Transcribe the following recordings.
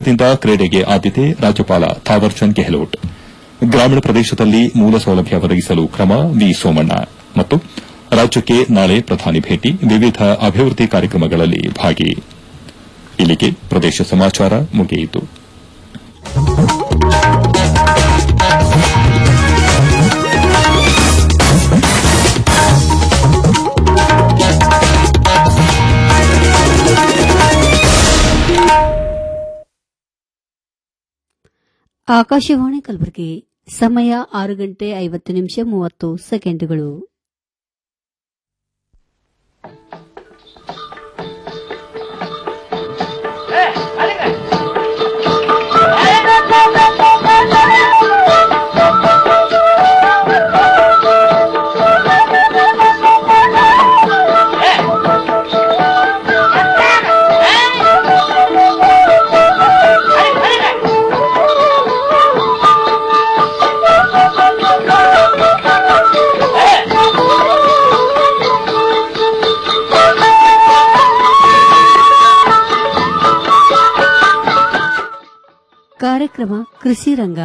ರಾಜ್ಯದಿಂದ ಕ್ರೀಡೆಗೆ ಆದ್ಯತೆ ರಾಜ್ಯಪಾಲ ಥಾವರ್ಚಂದ್ ಗೆಹ್ಲೋಟ್ ಗ್ರಾಮೀಣ ಪ್ರದೇಶದಲ್ಲಿ ಮೂಲ ಸೌಲಭ್ಯ ಒದಗಿಸಲು ಕ್ರಮ ವಿ ಸೋಮಣ್ಣ ಮತ್ತು ರಾಜ್ಯಕ್ಕೆ ನಾಳೆ ಪ್ರಧಾನಿ ಭೇಟಿ ವಿವಿಧ ಅಭಿವೃದ್ಧಿ ಕಾರ್ಯಕ್ರಮಗಳಲ್ಲಿ ಭಾಗಿ ಇಲ್ಲಿಗೆ ಪ್ರದೇಶ ಸಮಾಚಾರ ಮುಗಿಯಿತು ಆಕಾಶವಾಣಿ ಕಲಬುರಗಿ ಸಮಯ ಆರು ಗಂಟೆ ಐವತ್ತು ನಿಮಿಷ ಮೂವತ್ತು ಸೆಕೆಂಡುಗಳು ಕಾರ್ಯಕ್ರಮ ಕೃಷಿ ರಂಗ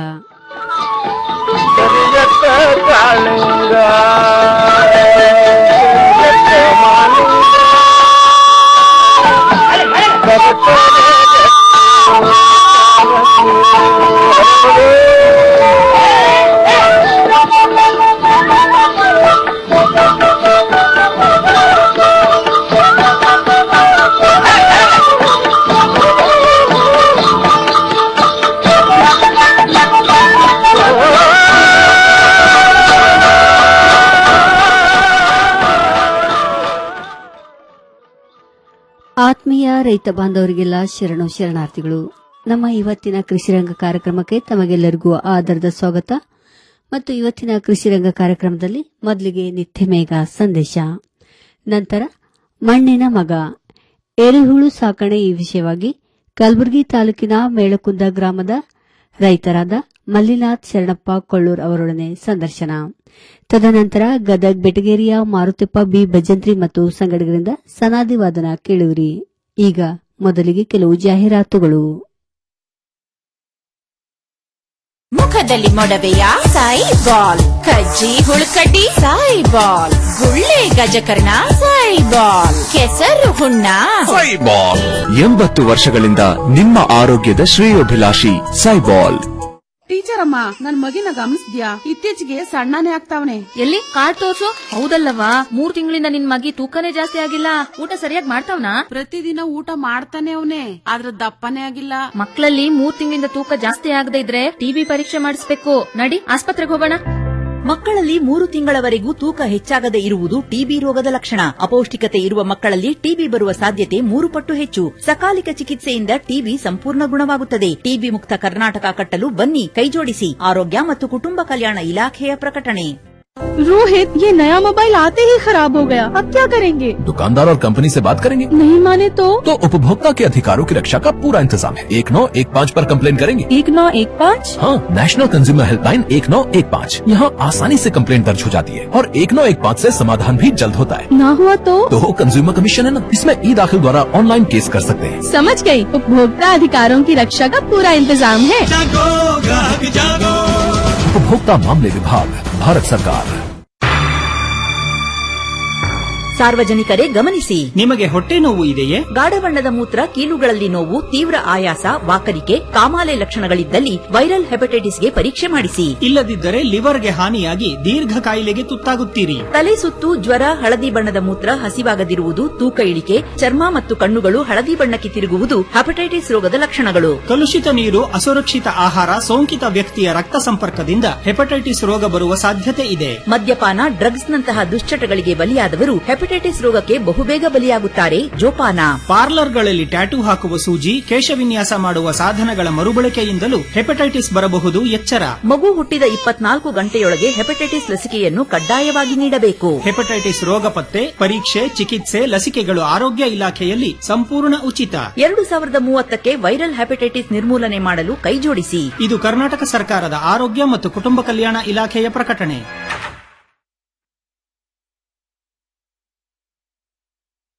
ಆತ್ಮೀಯ ರೈತ ಬಾಂಧವರಿಗೆಲ್ಲ ಶರಣು ಶರಣಾರ್ಥಿಗಳು ನಮ್ಮ ಇವತ್ತಿನ ಕೃಷಿರಂಗ ಕಾರ್ಯಕ್ರಮಕ್ಕೆ ತಮಗೆಲ್ಲರಿಗೂ ಆಧಾರದ ಸ್ವಾಗತ ಮತ್ತು ಇವತ್ತಿನ ಕೃಷಿರಂಗ ಕಾರ್ಯಕ್ರಮದಲ್ಲಿ ಮೊದಲಿಗೆ ನಿತ್ಯ ಮೇಘ ಸಂದೇಶ ನಂತರ ಮಣ್ಣಿನ ಮಗ ಎರೆಹುಳು ಸಾಕಣೆ ಈ ವಿಷಯವಾಗಿ ಕಲಬುರಗಿ ತಾಲೂಕಿನ ಮೇಳಕುಂದ ಗ್ರಾಮದ ರೈತರಾದ ಮಲ್ಲಿನಾಥ್ ಶರಣಪ್ಪ ಕೊಳ್ಳೂರ್ ಅವರೊಡನೆ ಸಂದರ್ಶನ ತದನಂತರ ಗದಗ್ ಬೆಟಗೇರಿಯ ಮಾರುತಿಪ್ಪ ಬಿ ಭಜಂತ್ರಿ ಮತ್ತು ಸಂಗಡಿಗರಿಂದ ಸನಾದಿ ವಾದನ ಕೇಳುವಿರಿ ಈಗ ಮೊದಲಿಗೆ ಕೆಲವು ಜಾಹೀರಾತುಗಳು ಮುಖದಲ್ಲಿ ಮೊಡವೆಯ ಸಾಯಿ ಬಾಲ್ ಕಜ್ಜಿ ಹುಳುಕಡ್ಡಿ ಸಾಯಿ ಬಾಲ್ ಗುಳ್ಳೆ ಗಜಕರ್ಣ ಸಾಯಿ ಬಾಲ್ ಕೆಸರು ಹುಣ್ಣ ಸೈಬಾಲ್ ಎಂಬತ್ತು ವರ್ಷಗಳಿಂದ ನಿಮ್ಮ ಆರೋಗ್ಯದ ಶ್ರೇಯೋಭಿಲಾಷಿ ಸೈಬಾಲ್ ಟೀಚರ್ ಅಮ್ಮ ನನ್ ಮಗಿನ ಗಮನಿಸ್ದ್ಯಾ ಇತ್ತೀಚೆಗೆ ಸಣ್ಣನೇ ಆಗ್ತಾವನೆ ಎಲ್ಲಿ ಕಾರ್ಡ್ ತೋರ್ಸು ಹೌದಲ್ಲವಾ ಮೂರ್ ತಿಂಗಳಿಂದ ನಿನ್ ಮಗಿ ತೂಕನೇ ಜಾಸ್ತಿ ಆಗಿಲ್ಲ ಊಟ ಸರಿಯಾಗಿ ಮಾಡ್ತಾವ್ನಾ ಪ್ರತಿದಿನ ಊಟ ಮಾಡ್ತಾನೆ ಅವನೇ ಆದ್ರ ದಪ್ಪನೇ ಆಗಿಲ್ಲ ಮಕ್ಕಳಲ್ಲಿ ಮೂರ್ ತಿಂಗಳಿಂದ ತೂಕ ಜಾಸ್ತಿ ಆಗದೆ ಇದ್ರೆ ಟಿಬಿ ಪರೀಕ್ಷೆ ಮಾಡಿಸ್ಬೇಕು ನಡಿ ಆಸ್ಪತ್ರೆಗೆ ಹೋಗೋಣ ಮಕ್ಕಳಲ್ಲಿ ಮೂರು ತಿಂಗಳವರೆಗೂ ತೂಕ ಹೆಚ್ಚಾಗದೆ ಇರುವುದು ಟಿಬಿ ರೋಗದ ಲಕ್ಷಣ ಅಪೌಷ್ಟಿಕತೆ ಇರುವ ಮಕ್ಕಳಲ್ಲಿ ಟಿಬಿ ಬರುವ ಸಾಧ್ಯತೆ ಮೂರು ಪಟ್ಟು ಹೆಚ್ಚು ಸಕಾಲಿಕ ಚಿಕಿತ್ಸೆಯಿಂದ ಟಿಬಿ ಸಂಪೂರ್ಣ ಗುಣವಾಗುತ್ತದೆ ಟಿಬಿ ಮುಕ್ತ ಕರ್ನಾಟಕ ಕಟ್ಟಲು ಬನ್ನಿ ಕೈಜೋಡಿಸಿ ಆರೋಗ್ಯ ಮತ್ತು ಕುಟುಂಬ ಕಲ್ಯಾಣ ಇಲಾಖೆಯ ಪ್ರಕಟಣೆ रोहित ये नया मोबाइल आते ही खराब हो गया अब क्या करेंगे दुकानदार और कंपनी से बात करेंगे नहीं माने तो तो उपभोक्ता के अधिकारों की रक्षा का पूरा इंतजाम है एक नौ एक पाँच पर कंप्लेन करेंगे एक नौ एक पाँच हाँ नेशनल कंज्यूमर हेल्पलाइन एक नौ एक पाँच यहाँ आसानी से कंप्लेन दर्ज हो जाती है और एक नौ एक पाँच ऐसी समाधान भी जल्द होता है ना हुआ तो तो कंज्यूमर कमीशन है ना इसमें ई दाखिल द्वारा ऑनलाइन केस कर सकते हैं समझ गई उपभोक्ता अधिकारों की रक्षा का पूरा इंतजाम है उपभोक्ता मामले विभाग भारत सरकार ಸಾರ್ವಜನಿಕರೇ ಗಮನಿಸಿ ನಿಮಗೆ ಹೊಟ್ಟೆ ನೋವು ಇದೆಯೇ ಗಾಢ ಬಣ್ಣದ ಮೂತ್ರ ಕೀಲುಗಳಲ್ಲಿ ನೋವು ತೀವ್ರ ಆಯಾಸ ವಾಕರಿಕೆ ಕಾಮಾಲೆ ಲಕ್ಷಣಗಳಿದ್ದಲ್ಲಿ ವೈರಲ್ ಹೆಪಟೈಟಿಸ್ಗೆ ಪರೀಕ್ಷೆ ಮಾಡಿಸಿ ಇಲ್ಲದಿದ್ದರೆ ಲಿವರ್ಗೆ ಹಾನಿಯಾಗಿ ದೀರ್ಘ ಕಾಯಿಲೆಗೆ ತುತ್ತಾಗುತ್ತೀರಿ ತಲೆ ಸುತ್ತು ಜ್ವರ ಹಳದಿ ಬಣ್ಣದ ಮೂತ್ರ ಹಸಿವಾಗದಿರುವುದು ತೂಕ ಇಳಿಕೆ ಚರ್ಮ ಮತ್ತು ಕಣ್ಣುಗಳು ಹಳದಿ ಬಣ್ಣಕ್ಕೆ ತಿರುಗುವುದು ಹೆಪಟೈಟಿಸ್ ರೋಗದ ಲಕ್ಷಣಗಳು ಕಲುಷಿತ ನೀರು ಅಸುರಕ್ಷಿತ ಆಹಾರ ಸೋಂಕಿತ ವ್ಯಕ್ತಿಯ ರಕ್ತ ಸಂಪರ್ಕದಿಂದ ಹೆಪಟೈಟಿಸ್ ರೋಗ ಬರುವ ಸಾಧ್ಯತೆ ಇದೆ ಮದ್ಯಪಾನ ಡ್ರಗ್ಸ್ನಂತಹ ದುಶ್ಚಟಗಳಿಗೆ ಬಲಿಯಾದವರು ಹೆಪಟೈಟಿಸ್ ರೋಗಕ್ಕೆ ಬಹುಬೇಗ ಬಲಿಯಾಗುತ್ತಾರೆ ಜೋಪಾನ ಪಾರ್ಲರ್ಗಳಲ್ಲಿ ಟ್ಯಾಟೂ ಹಾಕುವ ಸೂಜಿ ಕೇಶವಿನ್ಯಾಸ ಮಾಡುವ ಸಾಧನಗಳ ಮರುಬಳಕೆಯಿಂದಲೂ ಹೆಪಟೈಟಿಸ್ ಬರಬಹುದು ಎಚ್ಚರ ಮಗು ಹುಟ್ಟಿದ ಇಪ್ಪತ್ನಾಲ್ಕು ಗಂಟೆಯೊಳಗೆ ಹೆಪಟೈಟಿಸ್ ಲಸಿಕೆಯನ್ನು ಕಡ್ಡಾಯವಾಗಿ ನೀಡಬೇಕು ಹೆಪಟೈಟಿಸ್ ರೋಗ ಪತ್ತೆ ಪರೀಕ್ಷೆ ಚಿಕಿತ್ಸೆ ಲಸಿಕೆಗಳು ಆರೋಗ್ಯ ಇಲಾಖೆಯಲ್ಲಿ ಸಂಪೂರ್ಣ ಉಚಿತ ಎರಡು ಸಾವಿರದ ಮೂವತ್ತಕ್ಕೆ ವೈರಲ್ ಹೆಪಟೈಟಿಸ್ ನಿರ್ಮೂಲನೆ ಮಾಡಲು ಕೈಜೋಡಿಸಿ ಇದು ಕರ್ನಾಟಕ ಸರ್ಕಾರದ ಆರೋಗ್ಯ ಮತ್ತು ಕುಟುಂಬ ಕಲ್ಯಾಣ ಇಲಾಖೆಯ ಪ್ರಕಟಣೆ डॉक्टर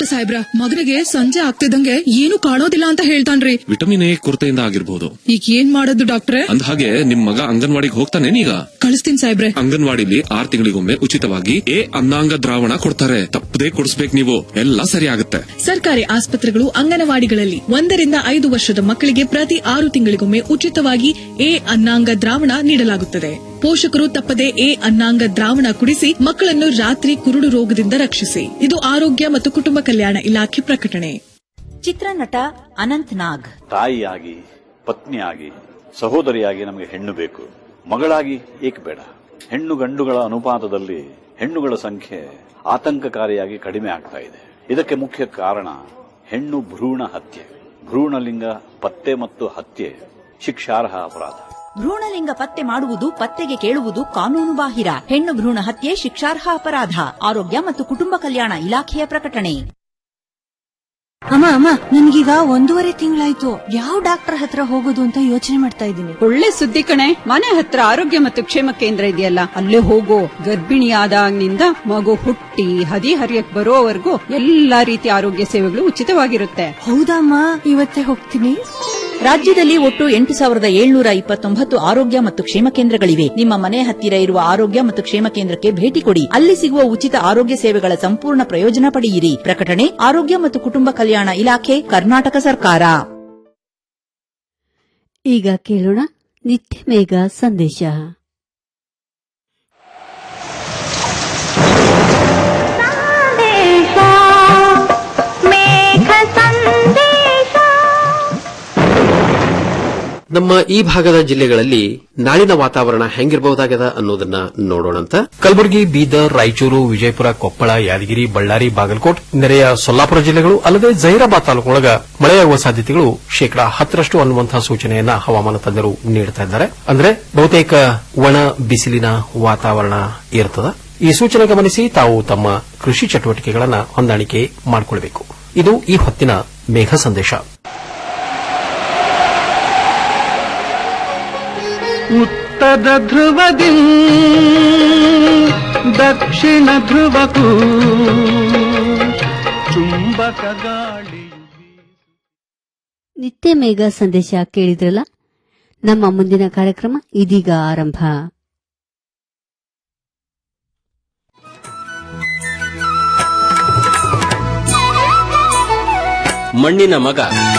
ಡಾಕ್ಟರ್ ಸಾಹೇಬ್ರ ಮಗನಿಗೆ ಸಂಜೆ ಆಗ್ತಿದಂಗೆ ಏನು ಕಾಣೋದಿಲ್ಲ ಅಂತ ಹೇಳ್ತಾನ್ರಿ ವಿಟಮಿನ್ ಎ ಕೊರತೆಯಿಂದ ಆಗಿರ್ಬೋದು ಈಗ ಏನ್ ಮಾಡೋದು ಡಾಕ್ಟ್ರೆ ಅಂದ ಹಾಗೆ ನಿಮ್ ಮಗ ಅಂಗನವಾಡಿಗೆ ಹೋಗ್ತಾನೇನೀಗ ಕಳಿಸ್ತೀನಿ ಸಾಹೇಬ್ರೆ ಅಂಗನವಾಡಿಲಿ ಆರ್ ತಿಂಗಳಿಗೊಮ್ಮೆ ಉಚಿತವಾಗಿ ಎ ಅನ್ನಾಂಗ ದ್ರಾವಣ ಕೊಡ್ತಾರೆ ತಪ್ಪದೇ ಕೊಡಿಸ್ಬೇಕು ನೀವು ಎಲ್ಲ ಸರಿ ಆಗುತ್ತೆ ಸರ್ಕಾರಿ ಆಸ್ಪತ್ರೆಗಳು ಅಂಗನವಾಡಿಗಳಲ್ಲಿ ಒಂದರಿಂದ ಐದು ವರ್ಷದ ಮಕ್ಕಳಿಗೆ ಪ್ರತಿ ಆರು ತಿಂಗಳಿಗೊಮ್ಮೆ ಉಚಿತವಾಗಿ ಎ ಅನ್ನಾಂಗ ದ್ರಾವಣ ನೀಡಲಾಗುತ್ತದೆ ಪೋಷಕರು ತಪ್ಪದೆ ಎ ಅನ್ನಾಂಗ ದ್ರಾವಣ ಕುಡಿಸಿ ಮಕ್ಕಳನ್ನು ರಾತ್ರಿ ಕುರುಡು ರೋಗದಿಂದ ರಕ್ಷಿಸಿ ಇದು ಆರೋಗ್ಯ ಮತ್ತು ಕುಟುಂಬ ಕಲ್ಯಾಣ ಇಲಾಖೆ ಪ್ರಕಟಣೆ ಚಿತ್ರನಟ ಅನಂತ್ ನಾಗ್ ತಾಯಿಯಾಗಿ ಪತ್ನಿಯಾಗಿ ಸಹೋದರಿಯಾಗಿ ನಮಗೆ ಹೆಣ್ಣು ಬೇಕು ಮಗಳಾಗಿ ಏಕೆ ಬೇಡ ಹೆಣ್ಣು ಗಂಡುಗಳ ಅನುಪಾತದಲ್ಲಿ ಹೆಣ್ಣುಗಳ ಸಂಖ್ಯೆ ಆತಂಕಕಾರಿಯಾಗಿ ಕಡಿಮೆ ಆಗ್ತಾ ಇದೆ ಇದಕ್ಕೆ ಮುಖ್ಯ ಕಾರಣ ಹೆಣ್ಣು ಭ್ರೂಣ ಹತ್ಯೆ ಭ್ರೂಣಲಿಂಗ ಪತ್ತೆ ಮತ್ತು ಹತ್ಯೆ ಶಿಕ್ಷಾರ್ಹ ಅಪರಾಧ ಭ್ರೂಣಲಿಂಗ ಪತ್ತೆ ಮಾಡುವುದು ಪತ್ತೆಗೆ ಕೇಳುವುದು ಕಾನೂನು ಬಾಹಿರ ಹೆಣ್ಣು ಭ್ರೂಣ ಹತ್ಯೆ ಶಿಕ್ಷಾರ್ಹ ಅಪರಾಧ ಆರೋಗ್ಯ ಮತ್ತು ಕುಟುಂಬ ಕಲ್ಯಾಣ ಇಲಾಖೆಯ ಪ್ರಕಟಣೆ ಅಮ್ಮ ಅಮ್ಮ ನನ್ಗೀಗ ಒಂದೂವರೆ ತಿಂಗಳಾಯ್ತು ಯಾವ ಡಾಕ್ಟರ್ ಹತ್ರ ಹೋಗೋದು ಅಂತ ಯೋಚನೆ ಮಾಡ್ತಾ ಇದ್ದೀನಿ ಒಳ್ಳೆ ಸುದ್ದಿ ಕಣೆ ಮನೆ ಹತ್ರ ಆರೋಗ್ಯ ಮತ್ತು ಕ್ಷೇಮ ಕೇಂದ್ರ ಇದೆಯಲ್ಲ ಅಲ್ಲೇ ಹೋಗೋ ಗರ್ಭಿಣಿಯಾದಾಗಿನಿಂದ ಮಗು ಹುಟ್ಟಿ ಹದಿ ಹರಿಯಕ್ ಬರೋವರೆಗೂ ಎಲ್ಲಾ ರೀತಿಯ ಆರೋಗ್ಯ ಸೇವೆಗಳು ಉಚಿತವಾಗಿರುತ್ತೆ ಹೌದಮ್ಮ ಇವತ್ತೇ ಹೋಗ್ತೀನಿ ರಾಜ್ಯದಲ್ಲಿ ಒಟ್ಟು ಎಂಟು ಸಾವಿರದ ಏಳ್ನೂರ ಇಪ್ಪತ್ತೊಂಬತ್ತು ಆರೋಗ್ಯ ಮತ್ತು ಕ್ಷೇಮ ಕೇಂದ್ರಗಳಿವೆ ನಿಮ್ಮ ಮನೆ ಹತ್ತಿರ ಇರುವ ಆರೋಗ್ಯ ಮತ್ತು ಕ್ಷೇಮ ಕೇಂದ್ರಕ್ಕೆ ಭೇಟಿ ಕೊಡಿ ಅಲ್ಲಿ ಸಿಗುವ ಉಚಿತ ಆರೋಗ್ಯ ಸೇವೆಗಳ ಸಂಪೂರ್ಣ ಪ್ರಯೋಜನ ಪಡೆಯಿರಿ ಪ್ರಕಟಣೆ ಆರೋಗ್ಯ ಮತ್ತು ಕುಟುಂಬ ಕಲ್ಯಾಣ ಇಲಾಖೆ ಕರ್ನಾಟಕ ಸರ್ಕಾರ ಈಗ ಕೇಳೋಣ ನಿತ್ಯ ಮೇಘ ಸಂದೇಶ ನಮ್ಮ ಈ ಭಾಗದ ಜಿಲ್ಲೆಗಳಲ್ಲಿ ನಾಳಿನ ವಾತಾವರಣ ಹೆಂಗಿರಬಹುದಾಗದ ಅನ್ನೋದನ್ನ ನೋಡೋಣಂತ ಕಲಬುರಗಿ ಬೀದರ್ ರಾಯಚೂರು ವಿಜಯಪುರ ಕೊಪ್ಪಳ ಯಾದಗಿರಿ ಬಳ್ಳಾರಿ ಬಾಗಲಕೋಟ್ ನೆರೆಯ ಸೊಲ್ಲಾಪುರ ಜಿಲ್ಲೆಗಳು ಅಲ್ಲದೆ ಜಹೀರಾಬಾದ್ ತಾಲೂಕಿನೊಳಗ ಮಳೆಯಾಗುವ ಸಾಧ್ಯತೆಗಳು ಶೇಕಡಾ ಹತ್ತರಷ್ಟು ಅನ್ನುವಂತಹ ಸೂಚನೆಯನ್ನ ಹವಾಮಾನ ತಜ್ಞರು ನೀಡುತ್ತಾ ಇದ್ದಾರೆ ಅಂದ್ರೆ ಬಹುತೇಕ ಒಣ ಬಿಸಿಲಿನ ವಾತಾವರಣ ಇರ್ತದ ಈ ಸೂಚನೆ ಗಮನಿಸಿ ತಾವು ತಮ್ಮ ಕೃಷಿ ಚಟುವಟಿಕೆಗಳನ್ನ ಹೊಂದಾಣಿಕೆ ಮಾಡಿಕೊಳ್ಳಬೇಕು ಇದು ಈ ಹೊತ್ತಿನ ಮೇಘ ಸಂದೇಶ ಉತ್ತರ ಧ್ರುವದಿ ದಕ್ಷಿಣ ಧ್ರುವಕ್ಕೂ ಚುಂಬಕ ಗಾಳಿ ನಿತ್ಯ ಮೇಘ ಸಂದೇಶ ಕೇಳಿದ್ರಲ್ಲ ನಮ್ಮ ಮುಂದಿನ ಕಾರ್ಯಕ್ರಮ ಇದೀಗ ಆರಂಭ ಮಣ್ಣಿನ ಮಗ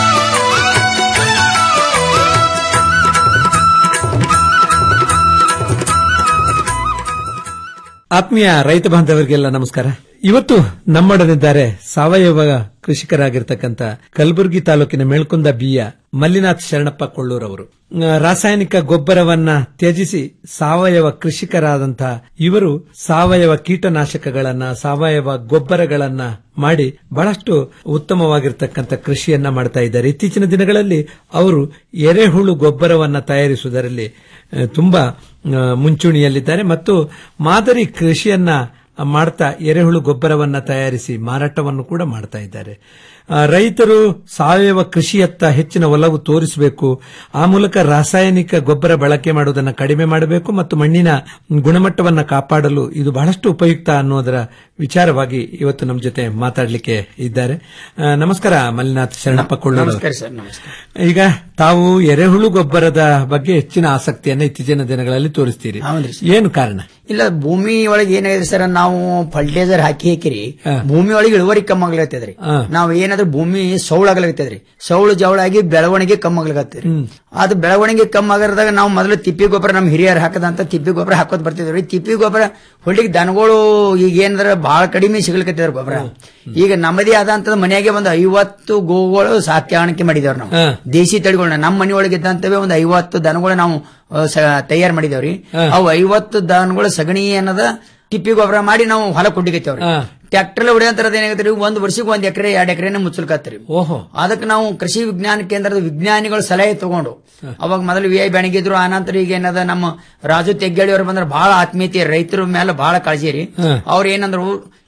ಆತ್ಮೀಯ ರೈತ ಬಾಂಧವರಿಗೆಲ್ಲ ನಮಸ್ಕಾರ ಇವತ್ತು ನಮ್ಮೊಡನಿದ್ದಾರೆ ಸಾವಯವ ಕೃಷಿಕರಾಗಿರ್ತಕ್ಕಂಥ ಕಲಬುರಗಿ ತಾಲೂಕಿನ ಮೇಳ್ಕುಂದ ಬಿಯ ಮಲ್ಲಿನಾಥ್ ಶರಣಪ್ಪ ಕೊಳ್ಳೂರವರು ಆ, ರಾಸಾಯನಿಕ ಗೊಬ್ಬರವನ್ನ ತ್ಯಜಿಸಿ ಸಾವಯವ ಕೃಷಿಕರಾದಂತಹ ಇವರು ಸಾವಯವ ಕೀಟನಾಶಕಗಳನ್ನ ಸಾವಯವ ಗೊಬ್ಬರಗಳನ್ನ ಮಾಡಿ ಬಹಳಷ್ಟು ಉತ್ತಮವಾಗಿರ್ತಕ್ಕಂಥ ಕೃಷಿಯನ್ನ ಮಾಡ್ತಾ ಇದ್ದಾರೆ ಇತ್ತೀಚಿನ ದಿನಗಳಲ್ಲಿ ಅವರು ಎರೆಹುಳು ಗೊಬ್ಬರವನ್ನ ತಯಾರಿಸುವುದರಲ್ಲಿ ಆ, ತುಂಬಾ ಆ, ಮುಂಚೂಣಿಯಲ್ಲಿದ್ದಾರೆ ಮತ್ತು ಮಾದರಿ ಕೃಷಿಯನ್ನ ಮಾಡ್ತಾ ಎರೆಹುಳು ಗೊಬ್ಬರವನ್ನ ತಯಾರಿಸಿ ಮಾರಾಟವನ್ನು ಕೂಡ ಮಾಡ್ತಾ ಇದ್ದಾರೆ ಆ, ರೈತರು ಸಾವಯವ ಕೃಷಿಯತ್ತ ಹೆಚ್ಚಿನ ಒಲವು ತೋರಿಸಬೇಕು ಆ ಮೂಲಕ ರಾಸಾಯನಿಕ ಗೊಬ್ಬರ ಬಳಕೆ ಮಾಡುವುದನ್ನು ಕಡಿಮೆ ಮಾಡಬೇಕು ಮತ್ತು ಮಣ್ಣಿನ ಗುಣಮಟ್ಟವನ್ನ ಕಾಪಾಡಲು ಇದು ಬಹಳಷ್ಟು ಉಪಯುಕ್ತ ಅನ್ನೋದರ ವಿಚಾರವಾಗಿ ಇವತ್ತು ನಮ್ಮ ಜೊತೆ ಮಾತಾಡಲಿಕ್ಕೆ ಇದ್ದಾರೆ ಆ, ನಮಸ್ಕಾರ ಮಲ್ಲಿನಾಥ್ ಶರಣಪ್ಪ ಕೊಳ್ಳೂರು ನಮಸ್ಕಾರ ಸರ್ ನಮಸ್ಕಾರ ಈಗ ತಾವು ಎರೆಹುಳು ಗೊಬ್ಬರದ ಬಗ್ಗೆ ಹೆಚ್ಚಿನ ಆಸಕ್ತಿಯನ್ನ ಇತ್ತೀಚಿನ ದಿನಗಳಲ್ಲಿ ತೋರಿಸ್ತೀರಿ ಏನು ಕಾರಣ ಇಲ್ಲ ಭೂಮಿ ಒಳಗೆ ಏನಾಗಿದೆ ಸರ್ ನಾವು ಫರ್ಟಿಲೈಸರ್ ಹಾಕಿ ಹಾಕಿರಿ ಭೂಮಿ ಒಳಗೆ ಇಳುವರಿ ಕಮ್ಮಿ ಆಗ್ಲತ್ತದ್ರಿ ನಾವ್ ಏನಾದ್ರೂ ಭೂಮಿ ಸೌಳಾಗ್ಲತ್ತದ್ರಿ ಸೌಳು ಜವಳಾಗಿ ಬೆಳವಣಿಗೆ ಕಮ್ಮಿ ಆಗ್ಲತ್ತದ್ರಿ ಅದು ಬೆಳವಣಿಗೆ ಕಮ್ಮಿ ಆಗರದಾಗ ನಾವು ಮೊದಲು ತಿಪ್ಪಿ ಗೊಬ್ಬರ ನಮ್ಮ ಹಿರಿಯರು ಹಾಕದಂತ ತಿಪ್ಪಿ ಗೊಬ್ಬರ ಹಾಕೋದ್ ಬರ್ತಿದ್ರಿ ತಿಪ್ಪಿ ಗೊಬ್ಬರ ಹೊಳ್ಳಿಗೆ ದನಗಳು ಈಗ ಏನಂದ್ರ ಬಹಳ ಕಡಿಮೆ ಸಿಗ್ಲಿಕತ್ತಿದ್ರ ಗೊಬ್ಬರ ಈಗ ನಮ್ಮದೇ ಆದಂತದ ಮನೆಯಾಗೆ ಒಂದು ಐವತ್ತು ಗೋಗಳು ಸಾಕಾಣಿಕೆ ಮಾಡಿದೇವ್ರಿ ನಾವು ದೇಶಿ ತಳಿಗಳನ್ನ ನಮ್ಮ ಮನೆಯೊಳಗೆ ಇದ್ದಂತವೇ ಒಂದು ಐವತ್ತು ದನಗಳು ನಾವು ತಯಾರು ಮಾಡಿದೇವ್ರಿ ಅವು ಐವತ್ತು ದನಗಳ ಸಗಣಿ ಅನ್ನದ ತಿಪ್ಪಿ ಗೊಬ್ಬರ ಮಾಡಿ ನಾವು ಹೊಲ ಕೊಟ್ಟಿಗತ್ತೇವ್ರಿ ಟ್ರ್ಯಾಕ್ಟರ್ ಹೊಡೆಯಂತರದ ಏನಾಗತ್ರಿ ಒಂದ್ ವರ್ಷಕ್ಕೆ ಒಂದ್ ಎಕರೆ ಎರಡ್ ಎಕರೆನ ಮುಚ್ಚಲ್ಕತ್ರಿ ಓಹೋ ಅದಕ್ಕೆ ನಾವು ಕೃಷಿ ವಿಜ್ಞಾನ ಕೇಂದ್ರದ ವಿಜ್ಞಾನಿಗಳ ಸಲಹೆ ತಗೊಂಡು ಅವಾಗ ಮೊದಲು ವಿ ಐ ಬೆಣಗಿದ್ರು ಆನಂತರ ಈಗ ಏನದ ನಮ್ಮ ರಾಜು ತೆಗ್ಗಾಳಿ ಅವ್ರು ಬಂದ್ರೆ ಬಹಳ ಆತ್ಮೀಯತೆ ರೈತರ ಮೇಲೆ ಬಹಳ ಕಾಳಜಿ ರೀ ಅವ್ರ ಏನಂದ್ರು